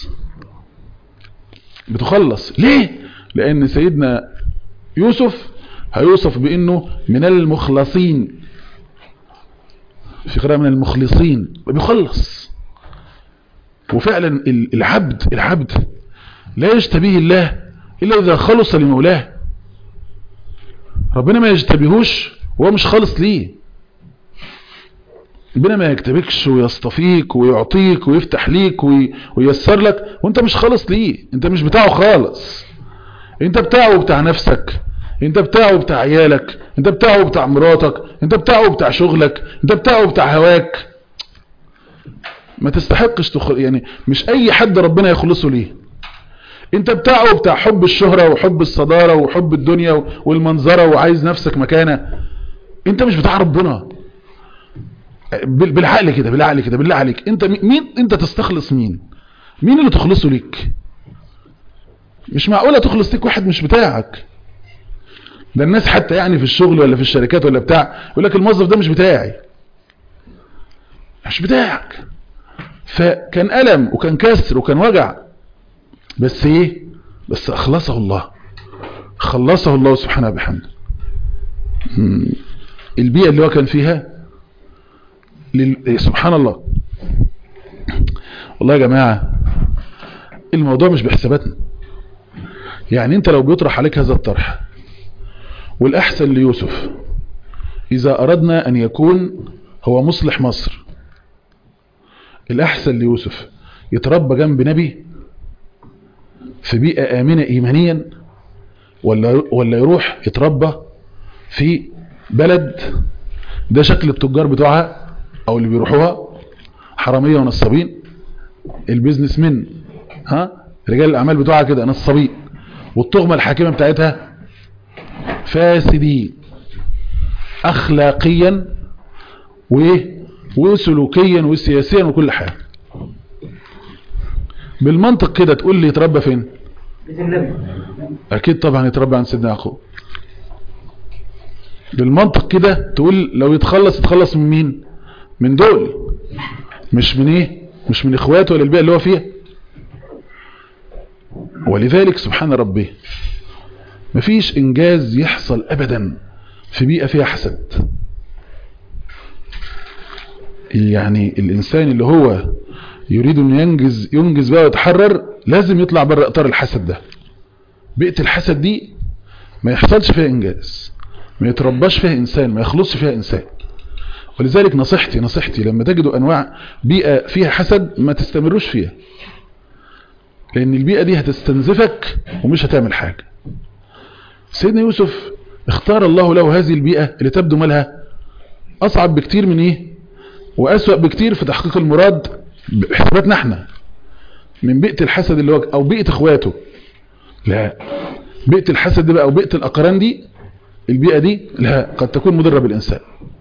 بتخلص ليه لان سيدنا يوسف هيوصف بانه من المخلصين في قراءة من المخلصين بيخلص وفعلا ال- العبد العبد لا يجتبيه الله الا اذا خلص لمولاه ربنا ما يجتبيهوش وهو مش خالص ليه ربنا ما يكتبكش ويصطفيك ويعطيك ويفتح ليك وي- وييسر لك وانت مش خالص ليه انت مش بتاعه خالص انت بتاعه بتاع نفسك انت بتاعه بتاع عيالك انت بتاعه بتاع مراتك انت بتاعه بتاع شغلك انت بتاعه بتاع هواك ما تستحقش تخل... يعني مش اي حد ربنا يخلصه ليه انت بتاعه بتاع حب الشهرة وحب الصدارة وحب الدنيا والمنظرة وعايز نفسك مكانة انت مش بتاع ربنا بال- بالعقل كده بالعقل كده بالله عليك انت مي- مين انت تستخلص مين مين اللي تخلصه ليك مش معقولة تخلص ليك واحد مش بتاعك ده الناس حتى يعني في الشغل ولا في الشركات ولا بتاع يقول لك الموظف ده مش بتاعي مش بتاعك فكان ألم وكان كسر وكان وجع بس ايه بس اخلصه الله خلصه الله سبحانه بحمده مم. البيئة اللي هو كان فيها لل... سبحان الله والله يا جماعة الموضوع مش بحساباتنا يعني انت لو بيطرح عليك هذا الطرح والأحسن ليوسف إذا أردنا أن يكون هو مصلح مصر الأحسن ليوسف يتربى جنب نبي في بيئة آمنة إيمانيا ولا, ولا يروح يتربى في بلد ده شكل التجار بتوعها أو اللي بيروحوها حرامية ونصابين البيزنس من ها رجال الأعمال بتوعها كده نصابين والتهمة الحاكمة بتاعتها فاسدين أخلاقيا وإيه وسلوكيا وسياسيا وكل حاجة بالمنطق كده تقول لي يتربى فين اكيد طبعا يتربى عند سيدنا يعقوب بالمنطق كده تقول لو يتخلص يتخلص من مين من دول مش من ايه مش من اخواته ولا البيئة اللي هو فيها ولذلك سبحان ربي مفيش انجاز يحصل ابدا في بيئة فيها حسد يعني الانسان اللي هو يريد ان ينجز ينجز بقى ويتحرر لازم يطلع بره اطار الحسد ده بيئة الحسد دي ما يحصلش فيها انجاز ما يترباش فيها انسان ما يخلصش فيها انسان ولذلك نصيحتي نصيحتي لما تجدوا انواع بيئة فيها حسد ما تستمروش فيها لان البيئة دي هتستنزفك ومش هتعمل حاجة سيدنا يوسف اختار الله له هذه البيئة اللي تبدو مالها اصعب بكتير من ايه واسوأ بكتير في تحقيق المراد بحساباتنا احنا من بيئة الحسد اللي هو او بيئة اخواته لا بيئة الحسد دي بقى او بيئة الاقران دي البيئة دي لا قد تكون مضرة بالانسان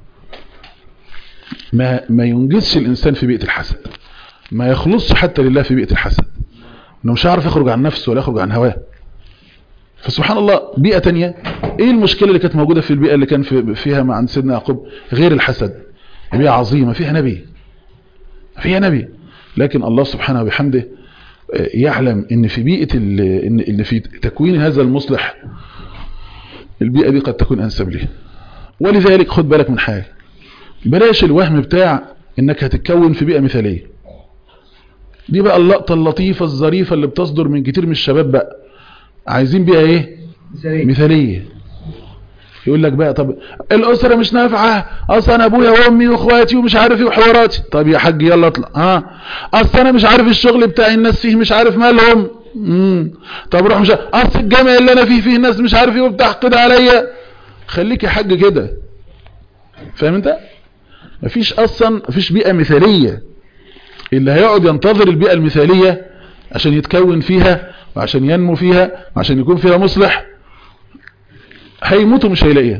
ما ما ينجزش الانسان في بيئة الحسد ما يخلصش حتى لله في بيئة الحسد انه مش عارف يخرج عن نفسه ولا يخرج عن هواه فسبحان الله بيئة تانية ايه المشكلة اللي كانت موجودة في البيئة اللي كان في فيها مع عند سيدنا يعقوب غير الحسد بيئة عظيمة فيها نبي فيها نبي لكن الله سبحانه وبحمده يعلم ان في بيئة ال- ان ان في تكوين هذا المصلح البيئة دي قد تكون انسب ليه ولذلك خد بالك من حاجة بلاش الوهم بتاع انك هتتكون في بيئة مثالية دي بقى اللقطة اللطيفة الظريفة اللي بتصدر من كتير من الشباب بقى عايزين بيئة ايه مثالية يقول لك بقى طب الأسرة مش نافعة أصل أنا أبويا وأمي وأخواتي ومش عارف إيه وحواراتي طب يا حاج يلا اطلع ها أصل أنا مش عارف الشغل بتاعي الناس فيه مش عارف مالهم مم. طب روح مش عارف. أصل الجامع اللي أنا فيه فيه ناس مش عارف إيه وبتحقد عليا خليك يا حاج كده فاهم أنت مفيش أصلا مفيش بيئة مثالية اللي هيقعد ينتظر البيئة المثالية عشان يتكون فيها وعشان ينمو فيها وعشان يكون فيها مصلح هيموت ومش هيلاقيها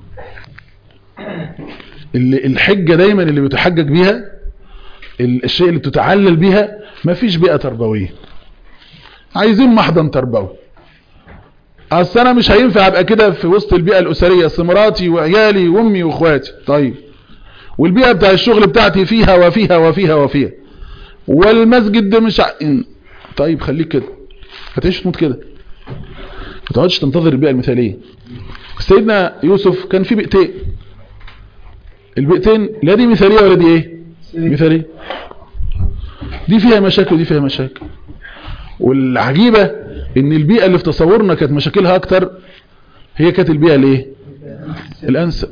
اللي الحجة دايما اللي بيتحجج بيها ال- الشيء اللي بتتعلل بيها مفيش بيئة تربوية عايزين محضن تربوي اصل انا مش هينفع ابقى كده في وسط البيئة الاسرية اصل مراتي وعيالي وامي واخواتي طيب والبيئة بتاع الشغل بتاعتي فيها وفيها وفيها وفيها والمسجد ده مش ع... طيب خليك كده هتعيش تموت كده ما تقعدش تنتظر البيئة المثالية سيدنا يوسف كان في بيئتين البيئتين لا دي مثالية ولا دي ايه مثالية دي فيها مشاكل ودي فيها مشاكل والعجيبة ان البيئة اللي في تصورنا كانت مشاكلها اكتر هي كانت البيئة الايه الانسب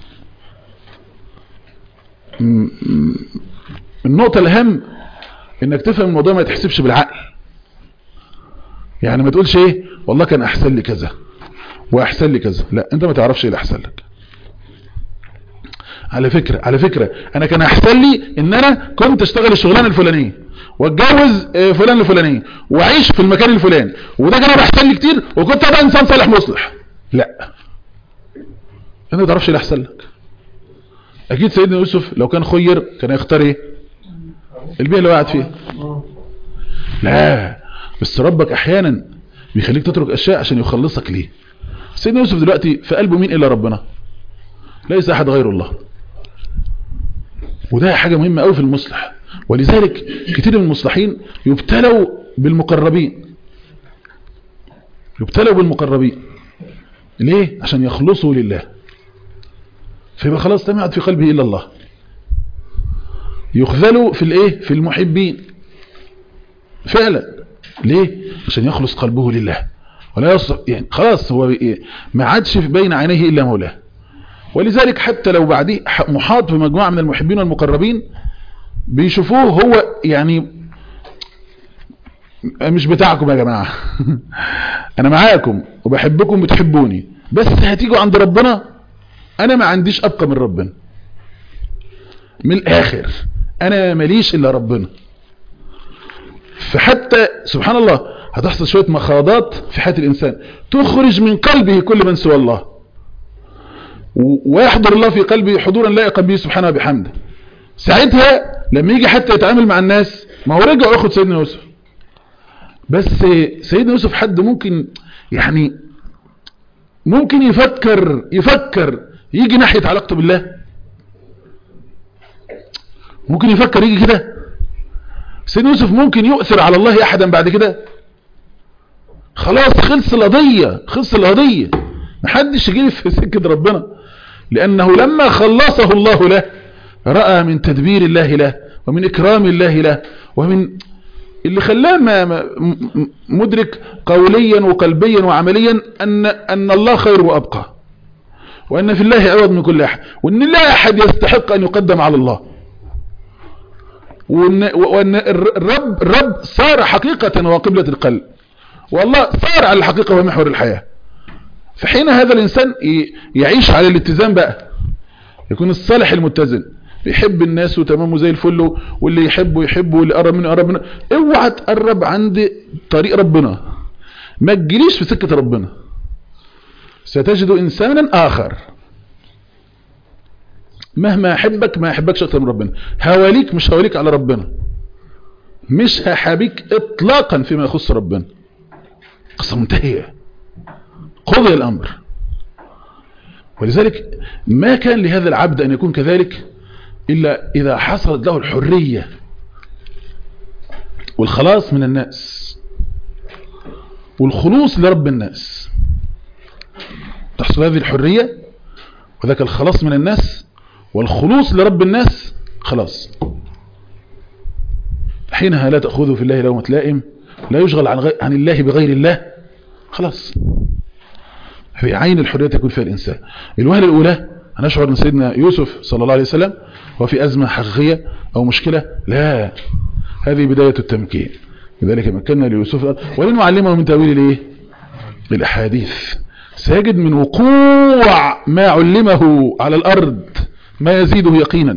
م- م- النقطة الاهم انك تفهم الموضوع ما تحسبش بالعقل يعني ما تقولش ايه والله كان احسن لي كذا واحسن لي كذا لا انت ما تعرفش ايه اللي احسن لك على فكرة على فكرة انا كان احسن لي ان انا كنت اشتغل الشغلانة الفلانية واتجوز آه، فلان الفلانية واعيش في المكان الفلاني وده كان احسن لي كتير وكنت ابقى انسان صالح مصلح لا انت ما تعرفش ايه اللي احسن لك اكيد سيدنا يوسف لو كان خير كان يختار ايه البيئة اللي وقعت فيها لا بس ربك احيانا بيخليك تترك اشياء عشان يخلصك ليه سيدنا يوسف دلوقتي في قلبه مين الا ربنا ليس احد غير الله وده حاجة مهمة قوي في المصلح ولذلك كتير من المصلحين يبتلوا بالمقربين يبتلوا بالمقربين ليه عشان يخلصوا لله فيبقى خلاص لم يعد في قلبه الا الله يخذلوا في الايه في المحبين فعلا ليه عشان يخلص قلبه لله ولا يصلح يعني خلاص هو إيه؟ ما عادش في بين عينيه الا مولاه ولذلك حتى لو بعديه ح- محاط بمجموعه من المحبين والمقربين بيشوفوه هو يعني مش بتاعكم يا جماعه انا معاكم وبحبكم بتحبوني بس هتيجوا عند ربنا انا ما عنديش ابقى من ربنا من الاخر انا ماليش الا ربنا فحتى سبحان الله هتحصل شوية مخاضات في حياة الإنسان تخرج من قلبه كل من سوى الله و- ويحضر الله في قلبه حضورا لائقا به سبحانه وبحمده ساعتها لما يجي حتى يتعامل مع الناس ما هو رجع وياخد سيدنا يوسف بس سيدنا يوسف حد ممكن يعني ممكن يفكر يفكر يجي ناحية علاقته بالله ممكن يفكر يجي كده سيدنا يوسف ممكن يؤثر على الله احدا بعد كده خلاص خلص القضية خلص القضية محدش يجي في سكة ربنا لأنه لما خلصه الله له رأى من تدبير الله له ومن إكرام الله له ومن اللي خلاه ما ما- م- مدرك قوليا وقلبيا وعمليا أن, أن الله خير وأبقى وأن في الله عوض من كل أحد وأن لا أحد يستحق أن يقدم على الله وأن, وأن الرب, الرب صار حقيقة وقبلة القلب والله صار على الحقيقة ومحور الحياة فحين هذا الإنسان ي- يعيش على الاتزان بقى يكون الصالح المتزن بيحب الناس وتمامه زي الفل واللي يحبه يحبه واللي قرب منه قرب منه اوعى تقرب عند طريق ربنا ما تجيليش في سكة ربنا ستجد إنسانا آخر مهما أحبك ما أحبكش أكتر من ربنا هواليك مش هواليك على ربنا مش هحابيك إطلاقا فيما يخص ربنا قصة منتهية قضي الأمر ولذلك ما كان لهذا العبد أن يكون كذلك إلا إذا حصلت له الحرية والخلاص من الناس والخلوص لرب الناس تحصل هذه الحرية وذاك الخلاص من الناس والخلوص لرب الناس خلاص حينها لا تأخذه في الله لومة لائم لا يشغل عن, غي... عن الله بغير الله خلاص في عين الحرية تكون فيها الإنسان الوهلة الأولى هنشعر أن سيدنا يوسف صلى الله عليه وسلم هو في أزمة حقيقية أو مشكلة لا هذه بداية التمكين لذلك مكنا ليوسف ولنعلمه من تأويل الايه الأحاديث سيجد من وقوع ما علمه على الأرض ما يزيده يقينا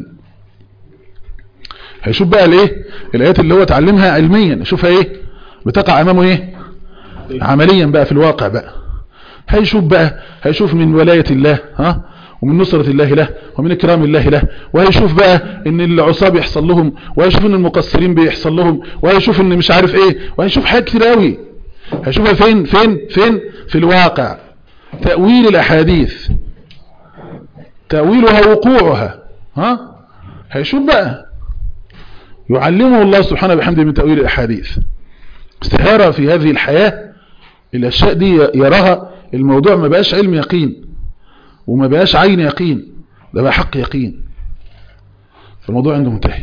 هيشوف بقى الايه الآيات اللي هو تعلمها علميا شوفها ايه بتقع أمامه ايه عمليا بقى في الواقع بقى هيشوف بقى هيشوف من ولاية الله ها ومن نصرة الله له ومن إكرام الله له وهيشوف بقى ان العصاب يحصل لهم وهيشوف ان المقصرين بيحصل لهم وهيشوف ان مش عارف ايه وهيشوف حاجات كتير قوي هيشوفها فين فين فين في الواقع تأويل الأحاديث تأويلها وقوعها ها هيشوف بقى يعلمه الله سبحانه بحمده من تأويل الأحاديث استهارة في هذه الحياة الأشياء دي يراها الموضوع ما بقاش علم يقين وما بقاش عين يقين ده بقى حق يقين فالموضوع عنده منتهي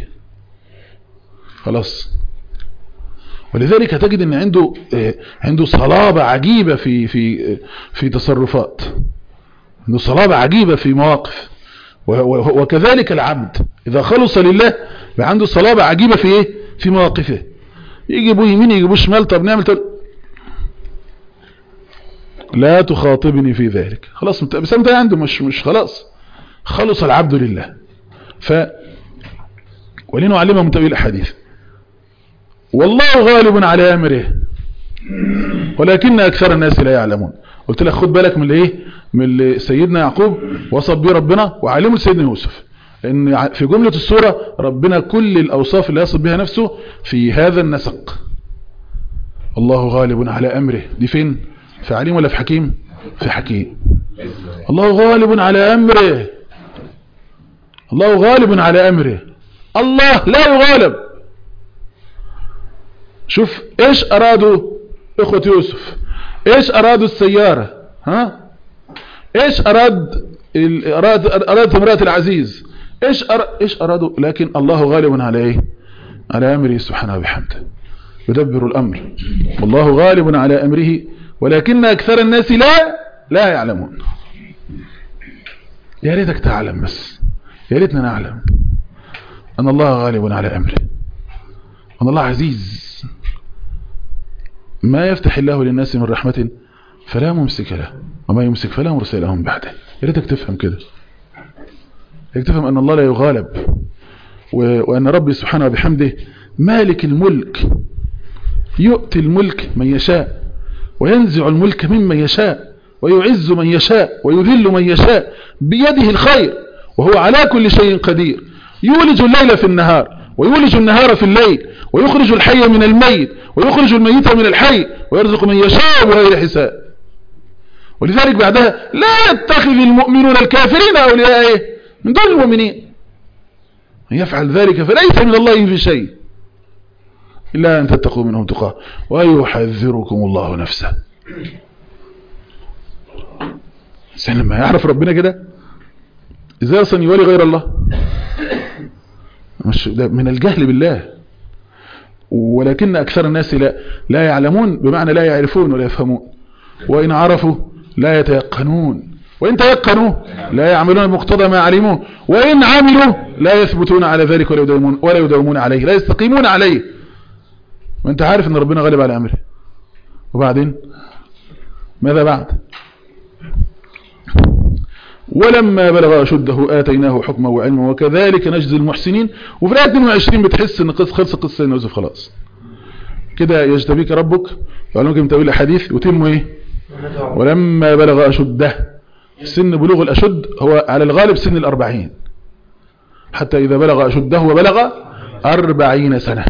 خلاص ولذلك تجد ان عنده عنده صلابة عجيبة في في في تصرفات عنده صلابة عجيبة في مواقف وكذلك العبد اذا خلص لله بقى عنده صلابة عجيبة في ايه في مواقفه يجيبوا يمين يجيبوا شمال طب نعمل طب لا تخاطبني في ذلك خلاص بس انت عنده مش مش خلاص خلص العبد لله ف ولنعلمه من تأويل الحديث والله غالب على امره ولكن اكثر الناس لا يعلمون قلت لك خد بالك من الايه من اللي سيدنا يعقوب وصف بيه ربنا وعلمه سيدنا يوسف ان في جملة السورة ربنا كل الاوصاف اللي يصف بها نفسه في هذا النسق الله غالب على امره دي فين في عليم ولا في حكيم في حكيم الله غالب على امره الله غالب على امره الله لا يغالب شوف ايش ارادوا اخوة يوسف ايش ارادوا السيارة ها ايش اراد اراد ارادت امرأة العزيز ايش أر... ايش ارادوا لكن الله غالب على ايه على امره سبحانه وبحمده يدبر الامر والله غالب على امره ولكن اكثر الناس لا لا يعلمون يا ريتك تعلم بس يا ريتنا نعلم ان الله غالب على امره ان الله عزيز ما يفتح الله للناس من رحمة فلا ممسك له وما يمسك فلا مرسل لهم بعده يا ريتك تفهم كده يا تفهم ان الله لا يغالب وان ربي سبحانه وبحمده مالك الملك يؤتي الملك من يشاء وينزع الملك ممن يشاء ويعز من يشاء ويذل من يشاء بيده الخير وهو على كل شيء قدير يولج الليل في النهار ويولج النهار في الليل ويخرج الحي من الميت ويخرج الميت من الحي ويرزق من يشاء بغير حساب ولذلك بعدها لا يتخذ المؤمنون الكافرين أولياء إيه؟ من دون المؤمنين من يفعل ذلك فليس من الله في شيء إلا أن تتقوا منهم تقاه ويحذركم الله نفسه الإنسان لما يعرف ربنا كده إزاي أصلا يولي غير الله مش ده من الجهل بالله ولكن أكثر الناس لا, لا يعلمون بمعنى لا يعرفون ولا يفهمون وإن عرفوا لا يتيقنون وإن تيقنوا لا يعملون مقتضى ما علموه وإن عملوا لا يثبتون على ذلك ولا يدومون, ولا يدومون عليه لا يستقيمون عليه وانت عارف ان ربنا غالب على امره وبعدين ماذا بعد ولما بلغ أشده آتيناه حكما وعلما وكذلك نجزي المحسنين وفي الآية 22 بتحس ان قصة خلص قصة سيدنا يوسف خلاص كده يجتبيك ربك يعلمك من تأويل الحديث يتم ايه ولما بلغ أشده سن بلوغ الأشد هو على الغالب سن الأربعين حتى إذا بلغ أشده وبلغ أربعين سنة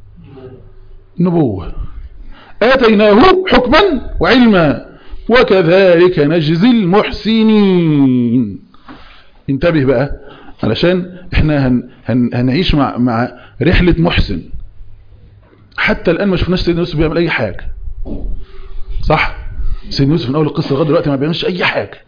نبوة آتيناه حكما وعلما وكذلك نجزي المحسنين انتبه بقى علشان احنا هن هن هنعيش مع, مع رحلة محسن حتى الان ما شفناش سيدنا يوسف بيعمل اي حاجه صح سيدنا يوسف من اول القصه لغايه دلوقتي ما بيعملش اي حاجه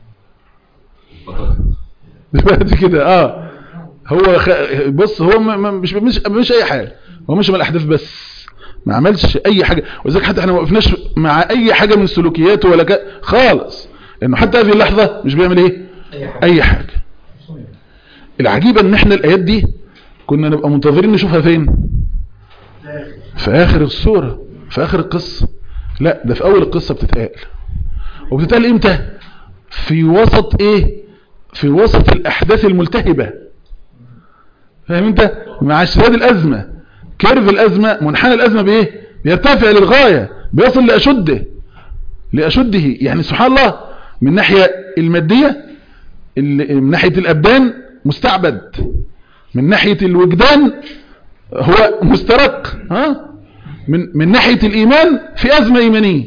دلوقتي كده اه هو خ... بص هو ما... ما... مش مش مش اي حاجه هو مش مع الاحداث بس ما عملش اي حاجه ولذلك حتى احنا ما وقفناش مع اي حاجه من سلوكياته ولا ك... خالص لانه حتى هذه اللحظه مش بيعمل ايه اي حاجه العجيبه ان احنا الايات دي كنا نبقى منتظرين نشوفها فين في اخر السوره في اخر القصه لا ده في اول القصه بتتقال وبتتقال امتى في وسط ايه في وسط الاحداث الملتهبه فاهم انت مع اشتداد الازمه كيرف الازمه منحنى الازمه بايه بيرتفع للغايه بيصل لاشده لاشده يعني سبحان الله من ناحيه الماديه من ناحيه الابدان مستعبد من ناحيه الوجدان هو مسترق ها من من ناحيه الايمان في ازمه ايمانيه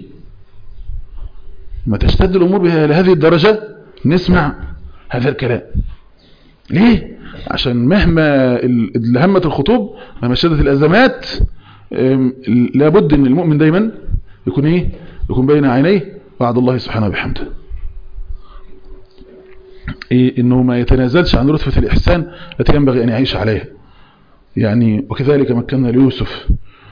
ما تشتد الامور لهذه الدرجه نسمع هذا الكلام ليه عشان مهما همت الخطوب مهما شدت الازمات لابد ان المؤمن دايما يكون ايه يكون بين عينيه وعد الله سبحانه وبحمده إيه انه ما يتنازلش عن رتبة الاحسان التي ينبغي ان يعيش عليها يعني وكذلك مكنا ليوسف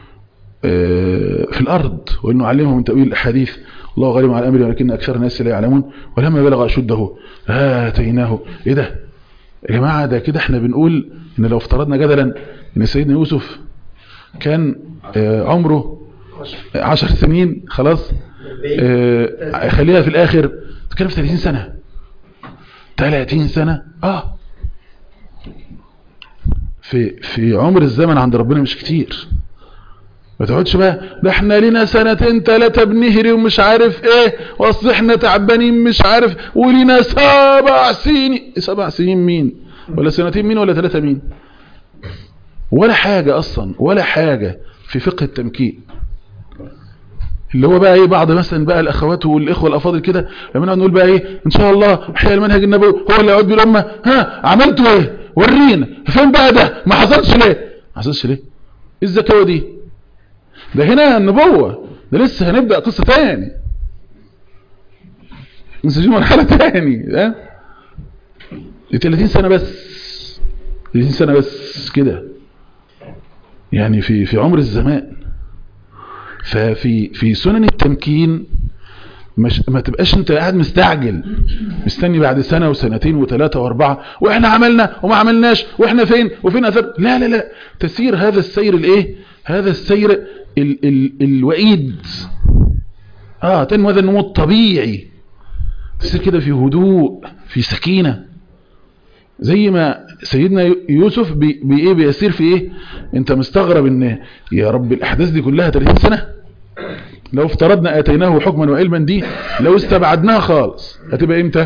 في الارض وانه علمه من تأويل الاحاديث الله غالب على امره ولكن اكثر الناس لا يعلمون ولما بلغ اشده اتيناه ايه ده يا جماعة ده كده احنا بنقول ان لو افترضنا جدلا ان سيدنا يوسف كان عمره عشر سنين خلاص خليها في الاخر تتكلم في 30 سنة 30 سنة اه في في عمر الزمن عند ربنا مش كتير ما تقعدش بقى ده احنا لينا سنتين ثلاثة بنهري ومش عارف ايه واصل احنا تعبانين مش عارف ولينا سبع سنين سبع سنين مين ولا سنتين مين ولا ثلاثة مين ولا حاجة اصلا ولا حاجة في فقه التمكين اللي هو بقى ايه بعض مثلا بقى الاخوات والاخوه الافاضل كده لما نقعد نقول بقى ايه ان شاء الله احياء المنهج النبوي هو اللي يعود بالامه ها عملتوا ايه ورينا فين بقى ده ما حصلش ليه ما حصلش ليه ايه الزكاوه دي ده هنا النبوة ده لسه هنبدأ قصة تاني نسجل مرحلة تاني ده دي 30 سنة بس 30 سنة بس كده يعني في في عمر الزمان ففي في سنن التمكين مش ما تبقاش انت قاعد مستعجل مستني بعد سنة وسنتين وثلاثة واربعة واحنا عملنا وما عملناش واحنا فين وفين اثر لا لا لا تسير هذا السير الايه هذا السير ال ال الوعيد اه تنمو هذا النمو الطبيعي تسير كده في هدوء في سكينة زي ما سيدنا يوسف بي بايه بيسير في ايه انت مستغرب ان يا رب الاحداث دي كلها 30 سنة لو افترضنا اتيناه حكما وعلما دي لو استبعدناها خالص هتبقى امتى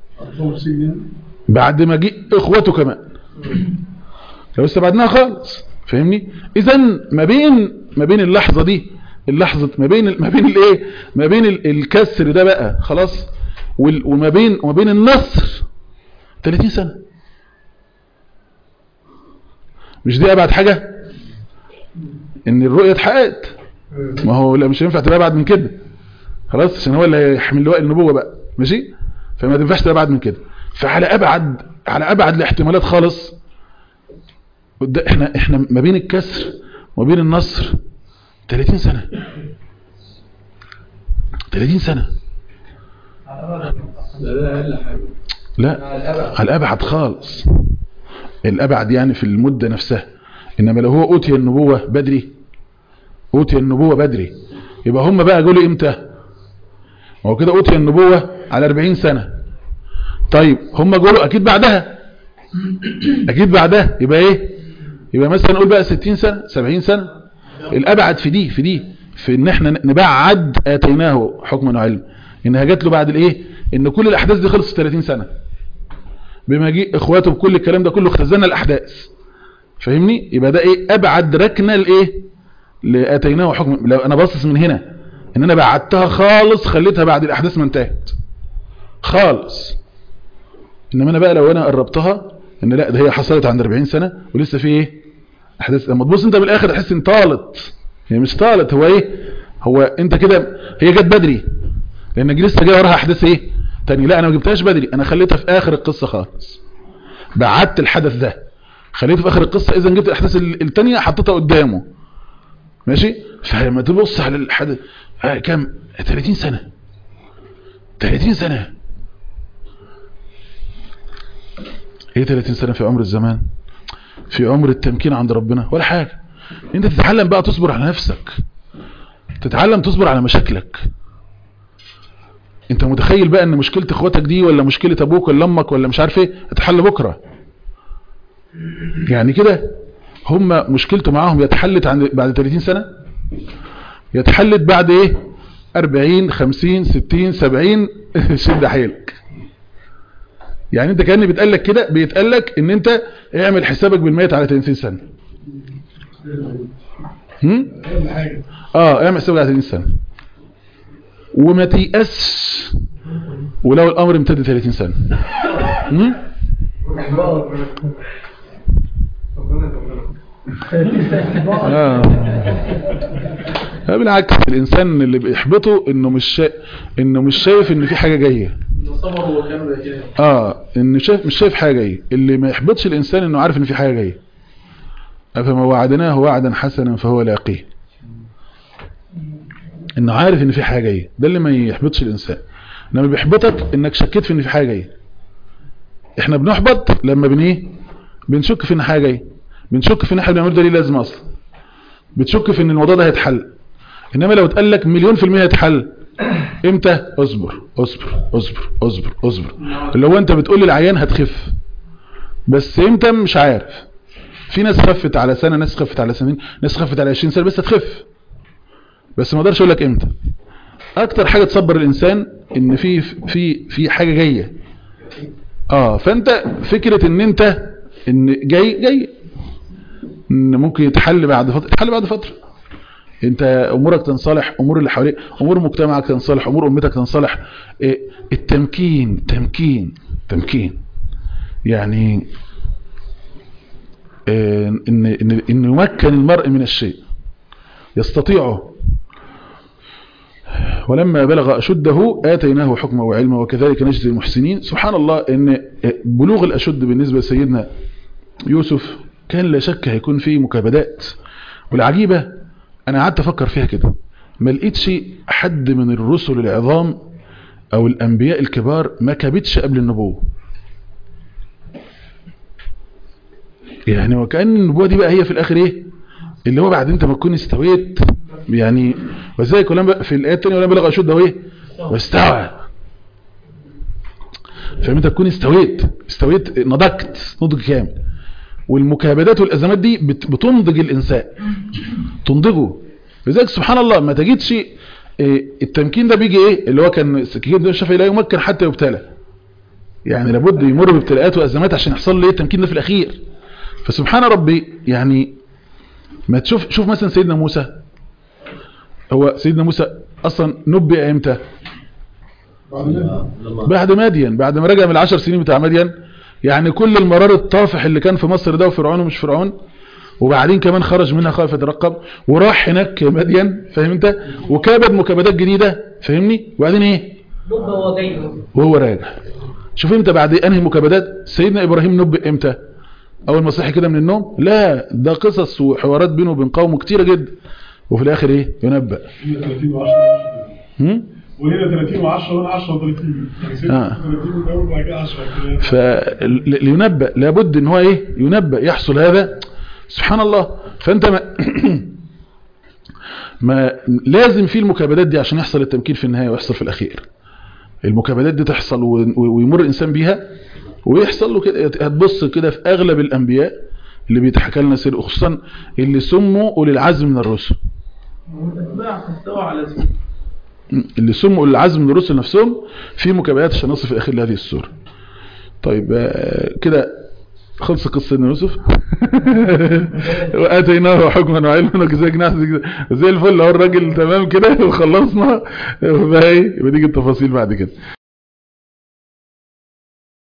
بعد ما جي اخوته كمان لو استبعدناها خالص فاهمني اذا ما بين ما بين اللحظة دي اللحظة ما بين ما بين الايه ما بين الكسر ده بقى خلاص وما بين وما بين النصر 30 سنة مش دي ابعد حاجة ان الرؤية اتحققت ما هو لا مش هينفع تبقى ابعد من كده خلاص عشان هو اللي هيحمل لواء النبوة بقى ماشي فما تنفعش تبقى ابعد من كده فعلى ابعد على ابعد الاحتمالات خالص احنا احنا ما بين الكسر وما بين النصر 30 سنة 30 سنة لا على الابعد خالص الابعد يعني في المدة نفسها انما لو هو اوتي النبوة بدري اوتي النبوة بدري يبقى هم بقى قالوا امتى هو كده اوتي النبوة على 40 سنة طيب هم قالوا اكيد بعدها اكيد بعدها يبقى ايه يبقى مثلا نقول بقى 60 سنة 70 سنة الابعد في دي في دي في ان احنا نبعد اتيناه حكما وعلم انها جات له بعد الايه ان كل الاحداث دي خلصت 30 سنة بما جه اخواته بكل الكلام ده كله اختزلنا الاحداث فاهمني يبقى ده ايه ابعد ركنه لايه لاتيناه حكم لو انا باصص من هنا ان انا بعدتها خالص خليتها بعد الاحداث ما انتهت خالص انما انا بقى لو انا قربتها ان لا ده هي حصلت عند 40 سنة ولسه في ايه احداث لما تبص انت بالاخر تحس ان طالت هي مش طالت هو ايه هو انت كده هي جت بدري لانك لسه جاي وراها احداث ايه تاني لا انا ما جبتهاش بدري انا خليتها في اخر القصة خالص بعدت الحدث ده خليته في اخر القصة اذا جبت الاحداث ال- التانية حطيتها قدامه ماشي فلما تبص على الحدث آه كم 30 سنة 30 سنة ايه 30 سنة في عمر الزمان في عمر التمكين عند ربنا ولا حاجة انت تتعلم بقى تصبر على نفسك تتعلم تصبر على مشاكلك انت متخيل بقى ان مشكلة اخواتك دي ولا مشكلة ابوك ولا امك ولا مش عارف ايه هتحل بكرة يعني كده هم مشكلته معاهم يتحلت عند بعد 30 سنة يتحلت بعد ايه 40 50 60 70 شد حيلك يعني انت كأن بيتقالك كده بيتقالك ان انت اعمل حسابك بالميت على 30 سنة هم؟ اه اعمل حسابك على 30 سنة وما تيأسش ولو الامر امتد 30 سنة هم؟ آه. لا بالعكس الانسان اللي بيحبطه انه مش شا... انه مش شايف ان في حاجه جايه اه ان شايف مش شايف حاجه جايه اللي ما يحبطش الانسان انه عارف ان في حاجه جايه افما وعدناه وعدا حسنا فهو لاقيه انه عارف ان في حاجه جايه ده اللي ما يحبطش الانسان انما بيحبطك انك شكيت في ان في حاجه جايه احنا بنحبط لما بن ايه بنشك في ان حاجه جايه بنشك في ان احنا بنعمله ده ليه لازمه اصلا بتشك في ان الموضوع ده هيتحل انما لو اتقال لك مليون في المية هيتحل امتى اصبر اصبر اصبر اصبر اصبر اللي هو انت بتقول للعيان هتخف بس امتى مش عارف في ناس خفت على سنة ناس خفت على سنين ناس خفت على 20 سنة بس هتخف بس ما اقدرش اقول لك امتى اكتر حاجة تصبر الانسان ان في في في حاجة جاية اه فانت فكرة ان انت ان جاي جاي ان ممكن يتحل بعد فترة يتحل بعد فترة انت امورك تنصلح امور اللي حواليك امور مجتمعك تنصلح امور امتك تنصلح إيه، التمكين تمكين تمكين يعني إيه، ان ان ان يمكن المرء من الشيء يستطيعه ولما بلغ أشده آتيناه حكما وعلما وكذلك نجزي المحسنين سبحان الله ان بلوغ الأشد بالنسبة لسيدنا يوسف كان لا شك هيكون فيه مكابدات والعجيبة انا قعدت افكر فيها كده ما لقيتش حد من الرسل العظام او الانبياء الكبار ما كابتش قبل النبوة يعني وكأن النبوة دي بقى هي في الاخر ايه اللي هو بعد انت ما تكون استويت يعني وزي كلام في الايات الثانيه ولا بلغ اشده ايه واستوى فاهم انت تكون استويت استويت نضجت نضج كامل والمكابدات والازمات دي بت- بتنضج الانسان تنضجه لذلك سبحان الله ما تجدش إيه، التمكين ده بيجي ايه اللي هو كان السكين ده الشافعي لا يمكن حتى يبتلى يعني لابد يمر بابتلاءات وازمات عشان يحصل له ايه التمكين ده في الاخير فسبحان ربي يعني ما تشوف شوف مثلا سيدنا موسى هو سيدنا موسى اصلا نبئ امتى بعد مدين بعد ما رجع من العشر سنين بتاع مدين يعني كل المرار الطافح اللي كان في مصر ده وفرعون ومش فرعون وبعدين كمان خرج منها خائف يترقب وراح هناك مدين فاهم انت وكابد مكابدات جديدة فاهمني وبعدين ايه هو جاي وهو راجع شوف امتى بعد انهي مكابدات سيدنا ابراهيم نبئ امتى اول ما صحي كده من النوم لا ده قصص وحوارات بينه وبين قومه كتيرة جدا وفي الاخر ايه ينبأ 30 و10 هم؟ وهنا 30 و10 وهنا 10 و30 آه. 30 الاول وبعد كده 10 كده فلينبأ لابد ان هو ايه ينبأ يحصل هذا سبحان الله فانت ما, ما لازم في المكابدات دي عشان يحصل التمكين في النهاية ويحصل في الاخير المكابدات دي تحصل و- و- ويمر الانسان بيها ويحصل له كده هتبص كده في اغلب الانبياء اللي بيتحكى لنا سير خصوصا اللي سموا اولي العزم من الرسل اتباع استوى على اسمه اللي سموا اولي العزم من الرسل نفسهم في مكابدات عشان نصل في الاخير لهذه السورة طيب آه، كده خلص قصة سيدنا يوسف واتيناه حكما وعلما وكذلك زي الفل اهو الراجل تمام كده وخلصنا بقى ايه يبقى تيجي التفاصيل بعد كده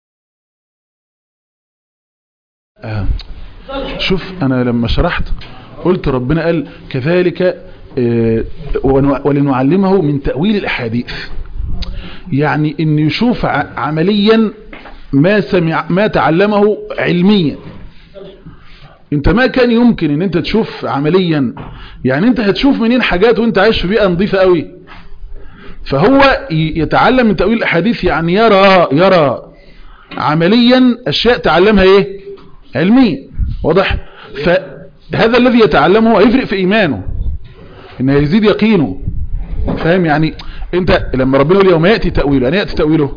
آه. شوف انا لما شرحت قلت ربنا قال كذلك آه، ون- ولنعلمه من تأويل الأحاديث يعني ان يشوف ع- عمليا ما سمع ما تعلمه علميا انت ما كان يمكن ان انت تشوف عمليا يعني انت هتشوف منين حاجات وانت عايش في بيئة نظيفة قوي فهو ي- يتعلم من تأويل الأحاديث يعني يرى يرى عمليا أشياء تعلمها ايه علميا واضح فهذا الذي يتعلمه هيفرق في إيمانه إنه يزيد يقينه فاهم يعني انت لما ربنا يقول يوم يأتي تأويله يعني يأتي تأويله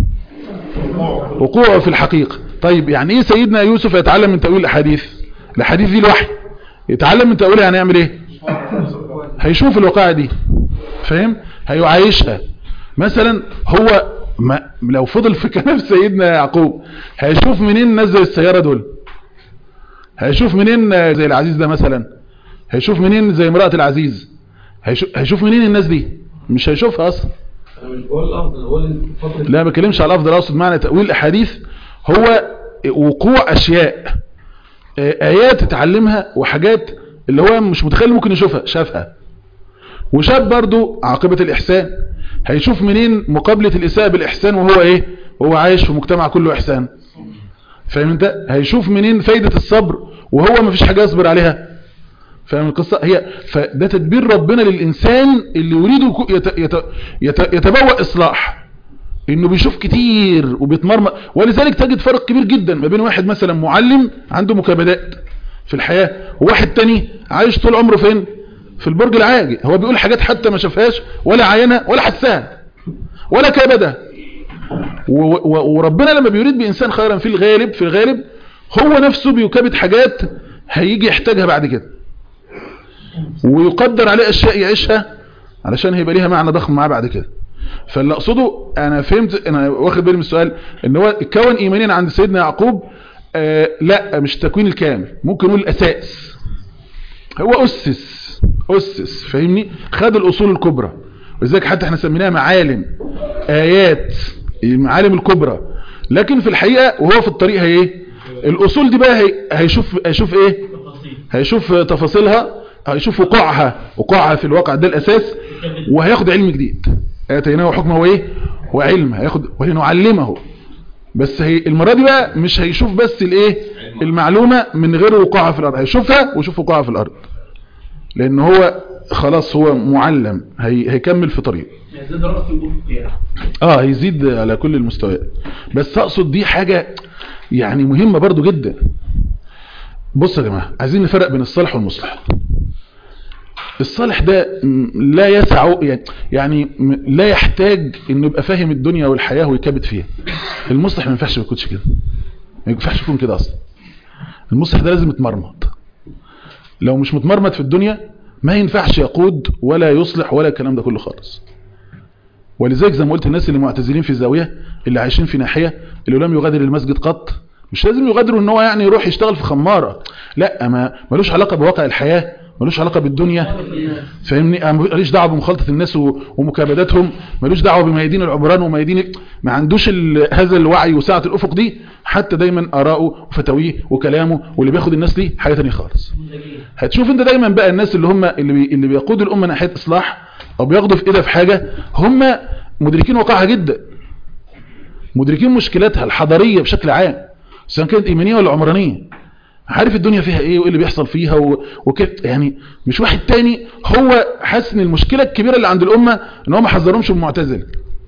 وقوعه في الحقيقة طيب يعني ايه سيدنا يوسف يتعلم من تأويل الأحاديث الأحاديث دي الوحي يتعلم من تأويلها يعني يعمل ايه هيشوف الوقائع دي فاهم هيعايشها مثلا هو ما لو فضل في كنف سيدنا يعقوب هيشوف منين نزل السيارة دول هيشوف منين زي العزيز ده مثلا هيشوف منين زي امرأة العزيز هيشوف, هيشوف منين الناس دي مش هيشوفها اصلا انا مش بقول الافضل بقول الفتره لا ما بكلمش على الافضل اقصد معنى تأويل الاحاديث هو وقوع اشياء آه، ايات تتعلمها وحاجات اللي هو مش متخيل ممكن يشوفها شافها وشاف برضو عاقبة الاحسان هيشوف منين مقابلة الاساءة بالاحسان وهو ايه وهو عايش في مجتمع كله احسان فاهم انت هيشوف منين فايدة الصبر وهو ما فيش حاجة يصبر عليها فاهم القصة هي فده تدبير ربنا للإنسان اللي يريد يكو- يت- يت- يت- يتبوأ إصلاح انه بيشوف كتير وبيتمرمط ولذلك تجد فرق كبير جدا ما بين واحد مثلا معلم عنده مكابدات في الحياة وواحد تاني عايش طول عمره فين في البرج العاجي هو بيقول حاجات حتى ما شافهاش ولا عينها ولا حسها ولا كابدها و- و- وربنا لما بيريد بإنسان خيرا في الغالب في الغالب هو نفسه بيكابد حاجات هيجي يحتاجها بعد كده ويقدر عليه أشياء يعيشها علشان هيبقى ليها معنى ضخم معاه بعد كده فاللي اقصده انا فهمت انا واخد بالي من السؤال ان هو اتكون ايمانيا عند سيدنا يعقوب آه لا مش التكوين الكامل ممكن نقول الاساس هو اسس اسس فاهمني خد الاصول الكبرى ولذلك حتى احنا سميناها معالم ايات المعالم الكبرى لكن في الحقيقة وهو في الطريق هي ايه الاصول دي بقى هي هيشوف هيشوف ايه هيشوف تفاصيلها هيشوف وقوعها وقوعها في الواقع ده الاساس وهياخد علم جديد اتيناه حكمه ايه وعلم هياخد ولنعلمه بس هي المرة دي بقى مش هيشوف بس الايه المعلومة من غير وقوعها في الارض هيشوفها ويشوف وقوعها في الارض لان هو خلاص هو معلم هي هيكمل في طريقه يعني ده دراسه الافق يعني اه هيزيد على كل المستويات بس اقصد دي حاجة يعني مهمة برضو جدا بص يا جماعة عايزين نفرق بين الصالح والمصلح الصالح ده م- لا يسع يعني- يعني م- لا يحتاج انه يبقى فاهم الدنيا والحياة ويكبت فيها المصلح ما ينفعش ما يكونش كده ما ينفعش يكون كده اصلا المصلح ده لازم يتمرمط لو مش متمرمط في الدنيا ما ينفعش يقود ولا يصلح ولا الكلام ده كله خالص ولذلك زي ما قلت الناس اللي معتزلين في زاوية اللي عايشين في ناحية اللي لم يغادر المسجد قط مش لازم يغادروا ان هو يعني يروح يشتغل في خمارة لا ما ملوش علاقة بواقع الحياة ملوش علاقة بالدنيا فاهمني أنا ماليش دعوه بمخالطه الناس و- ومكابداتهم ملوش دعوه بميادين العبران وميادين ما عندوش ال- هذا الوعي وسعه الافق دي حتى دايما اراءه وفتاويه وكلامه واللي بياخد الناس ليه حاجه ثانيه خالص هتشوف انت دايما بقى الناس اللي هم اللي, بي اللي بيقودوا الامه ناحيه اصلاح او بياخدوا في ايدها في حاجه هم مدركين واقعها جدا مدركين مشكلاتها الحضاريه بشكل عام سواء كانت ايمانيه ولا عمرانيه عارف الدنيا فيها ايه وايه اللي بيحصل فيها و- وكده يعني مش واحد تاني هو حاسس ان المشكله الكبيره اللي عند الامه ان هم ما حذرهمش من المعتزله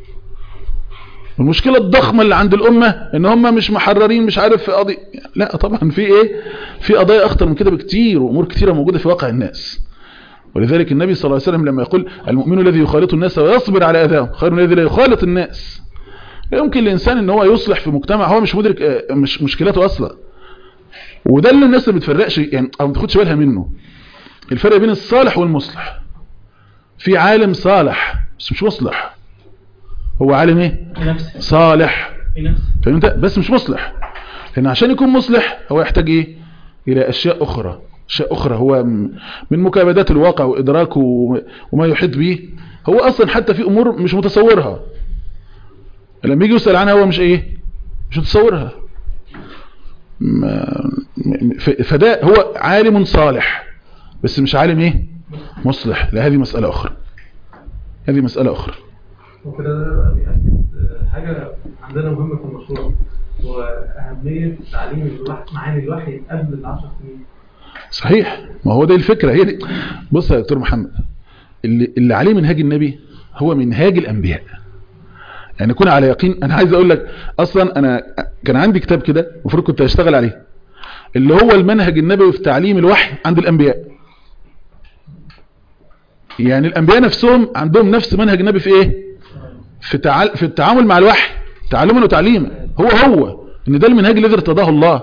المشكله الضخمه اللي عند الامه ان هم مش محررين مش عارف في قضيه لا طبعا في ايه في قضايا اخطر من كده بكتير وامور كتيره موجوده في واقع الناس ولذلك النبي صلى الله عليه وسلم لما يقول المؤمن الذي يخالط الناس ويصبر على اذاهم خير من الذي لا يخالط الناس لا يمكن الانسان ان هو يصلح في مجتمع هو مش مدرك آه، مش مشكلاته اصلا وده اللي الناس ما بتفرقش يعني او ما بتاخدش بالها منه الفرق بين الصالح والمصلح في عالم صالح بس مش مصلح هو عالم ايه في نفسه صالح في نفسه فهمت بس مش مصلح لان عشان يكون مصلح هو يحتاج ايه الى اشياء اخرى اشياء اخرى هو م- من مكابدات الواقع وادراكه وم- وما يحيط به هو اصلا حتى في امور مش متصورها لما يجي يسأل عنها هو مش ايه مش متصورها ما- م- ف- فده هو عالم صالح بس مش عالم ايه مصلح لا هذه مسألة اخرى هذه مسألة اخرى وكده ده بقى بيأكد آه، حاجة عندنا مهمة في المشروع وأهمية تعليم الوحي معاني الوحي قبل العشر سنين صحيح ما هو ده الفكرة هي دي بص يا دكتور محمد اللي, اللي عليه منهاج النبي هو منهاج الأنبياء يعني كون على يقين أنا عايز أقول لك أصلا أنا كان عندي كتاب كده المفروض كنت أشتغل عليه اللي هو المنهج النبوي في تعليم الوحي عند الأنبياء يعني الأنبياء نفسهم عندهم نفس منهج النبي في إيه في, تعال في التعامل مع الوحي تعلما وتعليما هو هو ان ده المنهاج الذي ارتضاه الله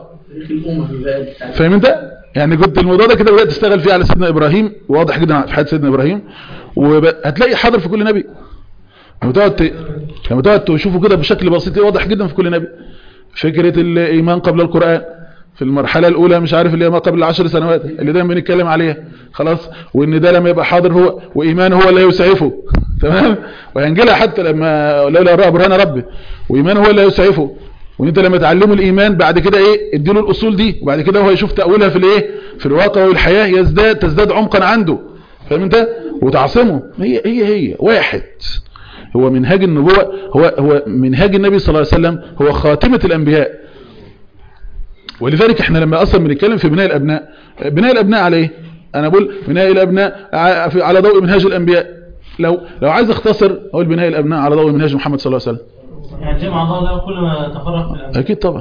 فاهم انت يعني كنت الموضوع ده كده بدات تشتغل فيه على سيدنا ابراهيم واضح جدا في حياه سيدنا ابراهيم وهتلاقي حاضر في كل نبي لما تقعد ت... لما تقعد تشوفه كده بشكل بسيط واضح جدا في كل نبي فكره الايمان قبل القران في المرحلة الأولى مش عارف اللي هي ما قبل العشر سنوات اللي دايما بنتكلم عليها خلاص وإن ده لما يبقى حاضر هو وإيمان هو اللي يسعفه تمام وهنجلها حتى لما لولا رأى برهان ربي وإيمان هو اللي يسعفه وان انت لما تعلمه الايمان بعد كده ايه اديله الاصول دي وبعد كده هو يشوف تاويلها في الايه في الواقع والحياه يزداد تزداد عمقا عنده فاهم انت وتعصمه هي هي هي واحد هو منهاج النبوه هو هو منهاج النبي صلى الله عليه وسلم هو خاتمه الانبياء ولذلك احنا لما اصلا بنتكلم في بناء الابناء بناء الابناء على ايه انا بقول بناء الابناء على ضوء منهاج الانبياء لو لو عايز اختصر اقول بناء الابناء على ضوء منهاج محمد صلى الله عليه وسلم يعني جمع الله له كل ما تفرق في الأنبياء اكيد طبعا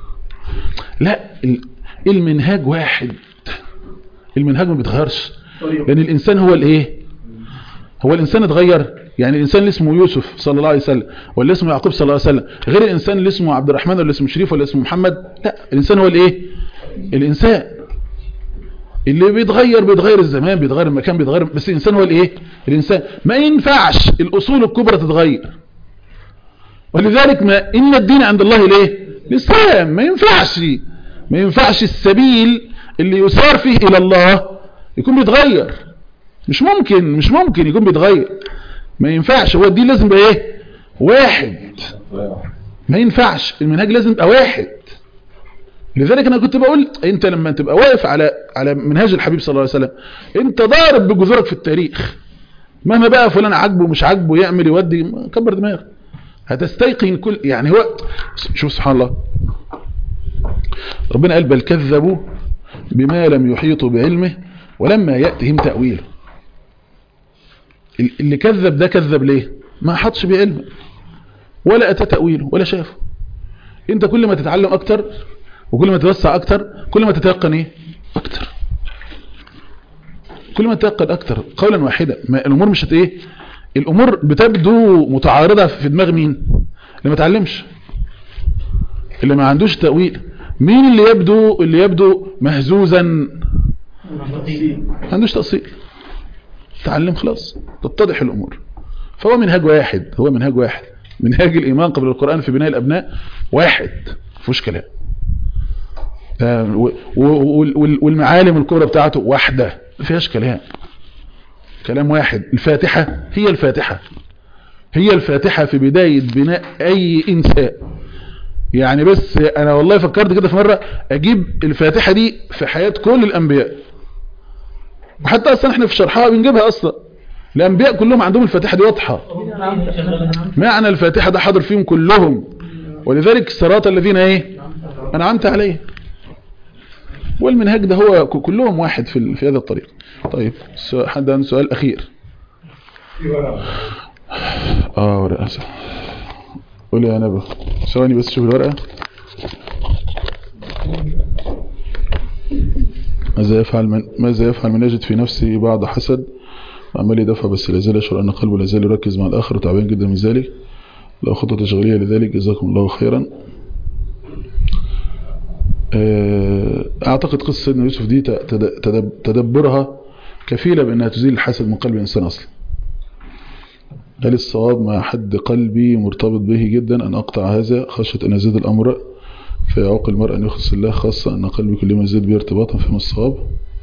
لا ال- المنهاج واحد المنهاج ما بيتغيرش لان الانسان هو الايه هو الانسان اتغير يعني الانسان اللي اسمه يوسف صلى الله عليه وسلم ولا اسمه يعقوب صلى الله عليه وسلم غير الانسان اللي اسمه عبد الرحمن ولا اسمه شريف ولا اسمه محمد لا الانسان هو الايه الانسان اللي بيتغير بيتغير الزمان بيتغير المكان بيتغير بس الانسان هو الايه الانسان ما ينفعش الاصول الكبرى تتغير ولذلك ما إن الدين عند الله ليه الإسلام ما ينفعش ما ينفعش السبيل اللي يسار فيه إلى الله يكون بيتغير مش ممكن مش ممكن يكون بيتغير ما ينفعش هو الدين لازم يبقى ايه واحد ما ينفعش المنهج لازم يبقى واحد لذلك انا كنت بقول انت لما تبقى واقف على على منهاج الحبيب صلى الله عليه وسلم انت ضارب بجذورك في التاريخ مهما بقى فلان عاجبه مش عاجبه يعمل يودي كبر دماغك هتستيقن كل يعني هو شوف سبحان الله ربنا قال بل كذبوا بما لم يحيطوا بعلمه ولما يأتهم تأويله اللي كذب ده كذب ليه ما حطش بعلمه ولا أتى تأويله ولا شافه انت كل ما تتعلم اكتر وكل ما تتوسع اكتر كل ما تتيقن ايه اكتر كل ما تتيقن اكتر قولا واحدا ما الامور مش هت ايه الامور بتبدو متعارضة في دماغ مين اللي ما تعلمش اللي ما عندوش تأويل مين اللي يبدو اللي يبدو مهزوزا ما عندوش تأصيل تعلم خلاص تتضح الامور فهو منهاج واحد هو منهاج واحد منهاج الايمان قبل القرآن في بناء الابناء واحد مفيش كلام والمعالم الكبرى بتاعته واحدة ما فيهاش كلام كلام واحد الفاتحة هي الفاتحة هي الفاتحة في بداية بناء اي انسان يعني بس انا والله فكرت كده في مرة اجيب الفاتحة دي في حياة كل الانبياء وحتى اصلا احنا في شرحها بنجيبها اصلا الانبياء كلهم عندهم الفاتحة دي واضحة معنى الفاتحة ده حاضر فيهم كلهم ولذلك الصراط الذين ايه انعمت عليه والمنهج ده هو كلهم واحد في في هذا الطريق طيب حد عنده سؤال اخير اه ورقه قول يا نبي ثواني بس شوف الورقه ماذا يفعل من ماذا يفعل من يجد في نفسه بعض حسد عمال يدفع بس لا زال يشعر ان قلبه لا زال يركز مع الاخر وتعبان جدا من ذلك لو خطة تشغيلية لذلك جزاكم الله خيرا اعتقد قصة سيدنا يوسف دي تدبرها كفيلة بانها تزيل الحسد من قلب الانسان اصلا هل الصواب مع حد قلبي مرتبط به جدا ان اقطع هذا خشية ان يزيد الامر فيعوق المرء ان يخص الله خاصة ان قلبي كلما يزيد به ارتباطا فما الصواب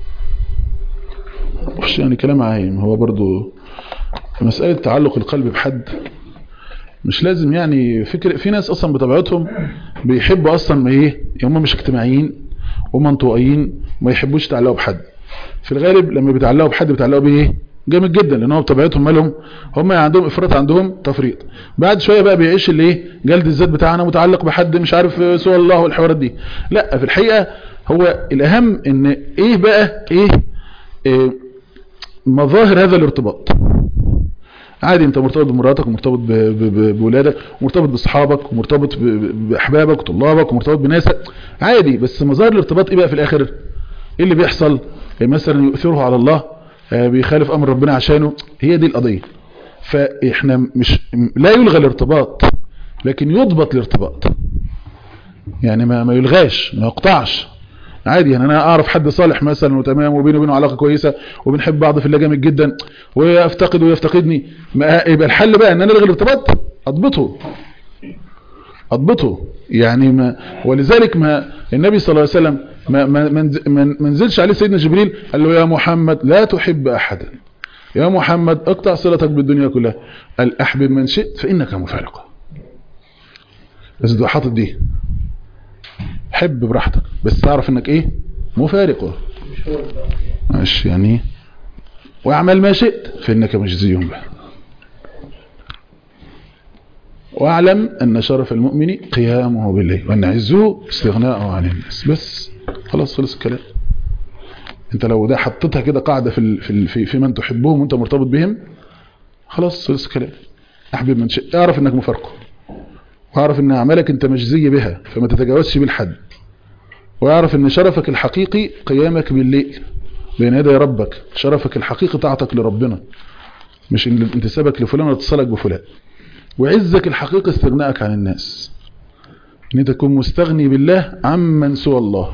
مش يعني كلام عايم هو برضو مسألة تعلق القلب بحد مش لازم يعني فكر في ناس اصلا بطبيعتهم بيحبوا اصلا ما ايه هم مش اجتماعيين ومنطوقيين وما يحبوش يتعلقوا بحد في الغالب لما بيتعلقوا بحد بيتعلقوا بيه ايه جامد جدا لان هو بطبيعتهم مالهم هم عندهم افراط عندهم تفريط بعد شويه بقى بيعيش اللي ايه جلد الذات بتاعنا متعلق بحد مش عارف سوى الله والحوارات دي لا في الحقيقه هو الاهم ان ايه بقى ايه, إيه مظاهر هذا الارتباط عادي انت مرتبط بمراتك ومرتبط ب- ب- ب- بولادك ومرتبط باصحابك ومرتبط ب- ب- باحبابك وطلابك ومرتبط بناسك عادي بس مظاهر الارتباط ايه بقى في الاخر ايه اللي بيحصل إيه مثلا يؤثره على الله آه، بيخالف امر ربنا عشانه هي دي القضيه فاحنا مش لا يلغى الارتباط لكن يضبط الارتباط يعني ما ما يلغاش ما يقطعش عادي يعني انا اعرف حد صالح مثلا وتمام وبيني وبينه علاقه كويسه وبنحب بعض في الله جامد جدا ويفتقد ويفتقدني ما يبقى الحل بقى ان انا الغي الارتباط اضبطه اضبطه يعني ما ولذلك ما النبي صلى الله عليه وسلم ما ما ما نز- ما ما نزلش عليه سيدنا جبريل قال له يا محمد لا تحب احدا يا محمد اقطع صلتك بالدنيا كلها قال احبب من شئت فانك مفارقه بس تبقى حاطط دي حب براحتك بس تعرف انك ايه مفارقه مش يعني واعمل ما شئت فانك مجزي به واعلم ان شرف المؤمن قيامه بالليل وان عزه استغناءه عن الناس بس خلاص خلص الكلام انت لو ده حطيتها كده قاعده في ال- في ال- في, في من تحبهم وانت مرتبط بهم خلاص خلص الكلام احبب من شئت اعرف انك مفارقه واعرف ان اعمالك انت مجزي بها فما تتجاوزش بالحد واعرف ان شرفك الحقيقي قيامك بالليل بين يدي ربك شرفك الحقيقي طاعتك لربنا مش ان انتسابك لفلان ولا اتصالك بفلان وعزك الحقيقي استغنائك عن الناس ان انت تكون مستغني بالله عمن سوى الله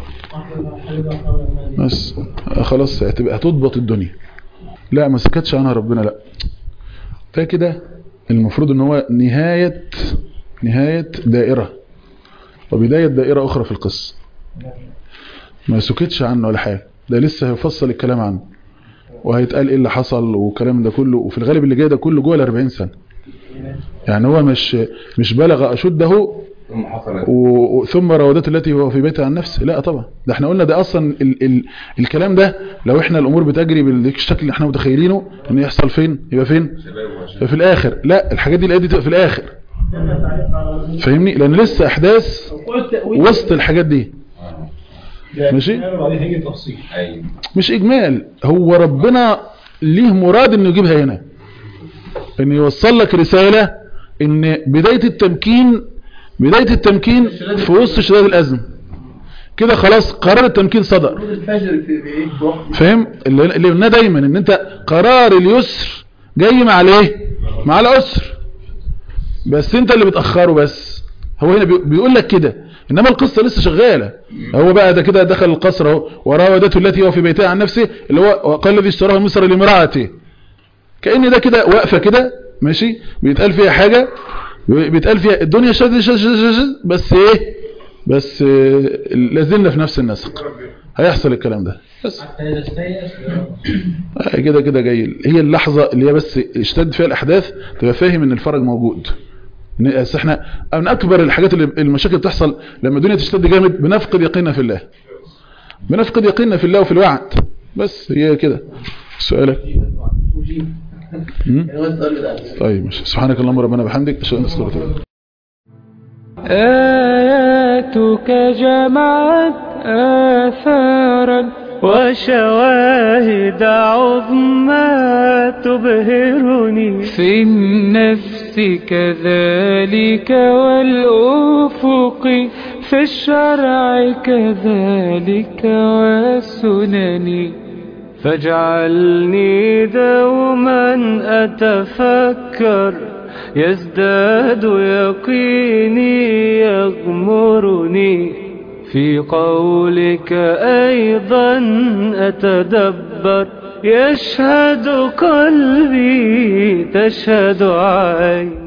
بس آه خلاص هتبقى هتضبط الدنيا لا ما سكتش عنها ربنا لا ده كده المفروض ان هو نهاية نهاية دائرة وبداية دائرة اخرى في القصة ما سكتش عنه ولا حاجة ده لسه هيفصل الكلام عنه وهيتقال ايه اللي حصل والكلام ده كله وفي الغالب اللي جاي ده كله جوه ال 40 سنة يعني هو مش مش بلغ اشده و- و- ثم راودته التي هو في بيتها عن نفسه لا طبعا ده احنا قلنا ده اصلا ال ال الكلام ده لو احنا الامور بتجري بالشكل اللي احنا متخيلينه انه يحصل فين يبقى فين يبقى في الاخر لا الحاجات دي الايات دي تبقى في الاخر فاهمني لان لسه احداث وسط الحاجات دي ماشي بعدين هيجي تفصيل مش اجمال هو ربنا ليه مراد انه يجيبها هنا ان يوصل لك رسالة ان بداية التمكين بداية التمكين في وسط شداد الازم كده خلاص قرار التمكين صدر الفجر في ايه فاهم اللي اللي قلناه دايما ان انت قرار اليسر جاي مع الايه مع العسر بس انت اللي بتاخره بس هو هنا بي- بيقول لك كده انما القصه لسه شغاله هو بقى ده كده دخل القصر اهو وراودته التي هو في بيتها عن نفسه اللي هو وقال الذي اشتراه من مصر لامراته كان ده كده واقفه كده ماشي بيتقال فيها حاجه بيتقال فيها الدنيا شد شد شد شد شد بس ايه بس آه، لازلنا في نفس النسق هيحصل الكلام ده بس حتى إذا استيأس آه، كده كده جاي هي اللحظة اللي هي بس اشتد فيها الأحداث تبقى فاهم إن الفرج موجود إن- أصل احنا من أكبر الحاجات اللي المشاكل بتحصل لما الدنيا تشتد جامد بنفقد يقيننا في الله بنفقد يقيننا في الله وفي الوعد بس هي كده سؤالك مم؟ طيب ماشي سبحانك اللهم ربنا بحمدك أشهد أن لا إله إلا أنت آياتك جمعت آثارا وشواهد عظمى تبهرني في النفس كذلك والأفق في الشرع كذلك والسنن فاجعلني دوما أتفكر يزداد يقيني يغمرني في قولك أيضا أتدبر يشهد قلبي تشهد عيني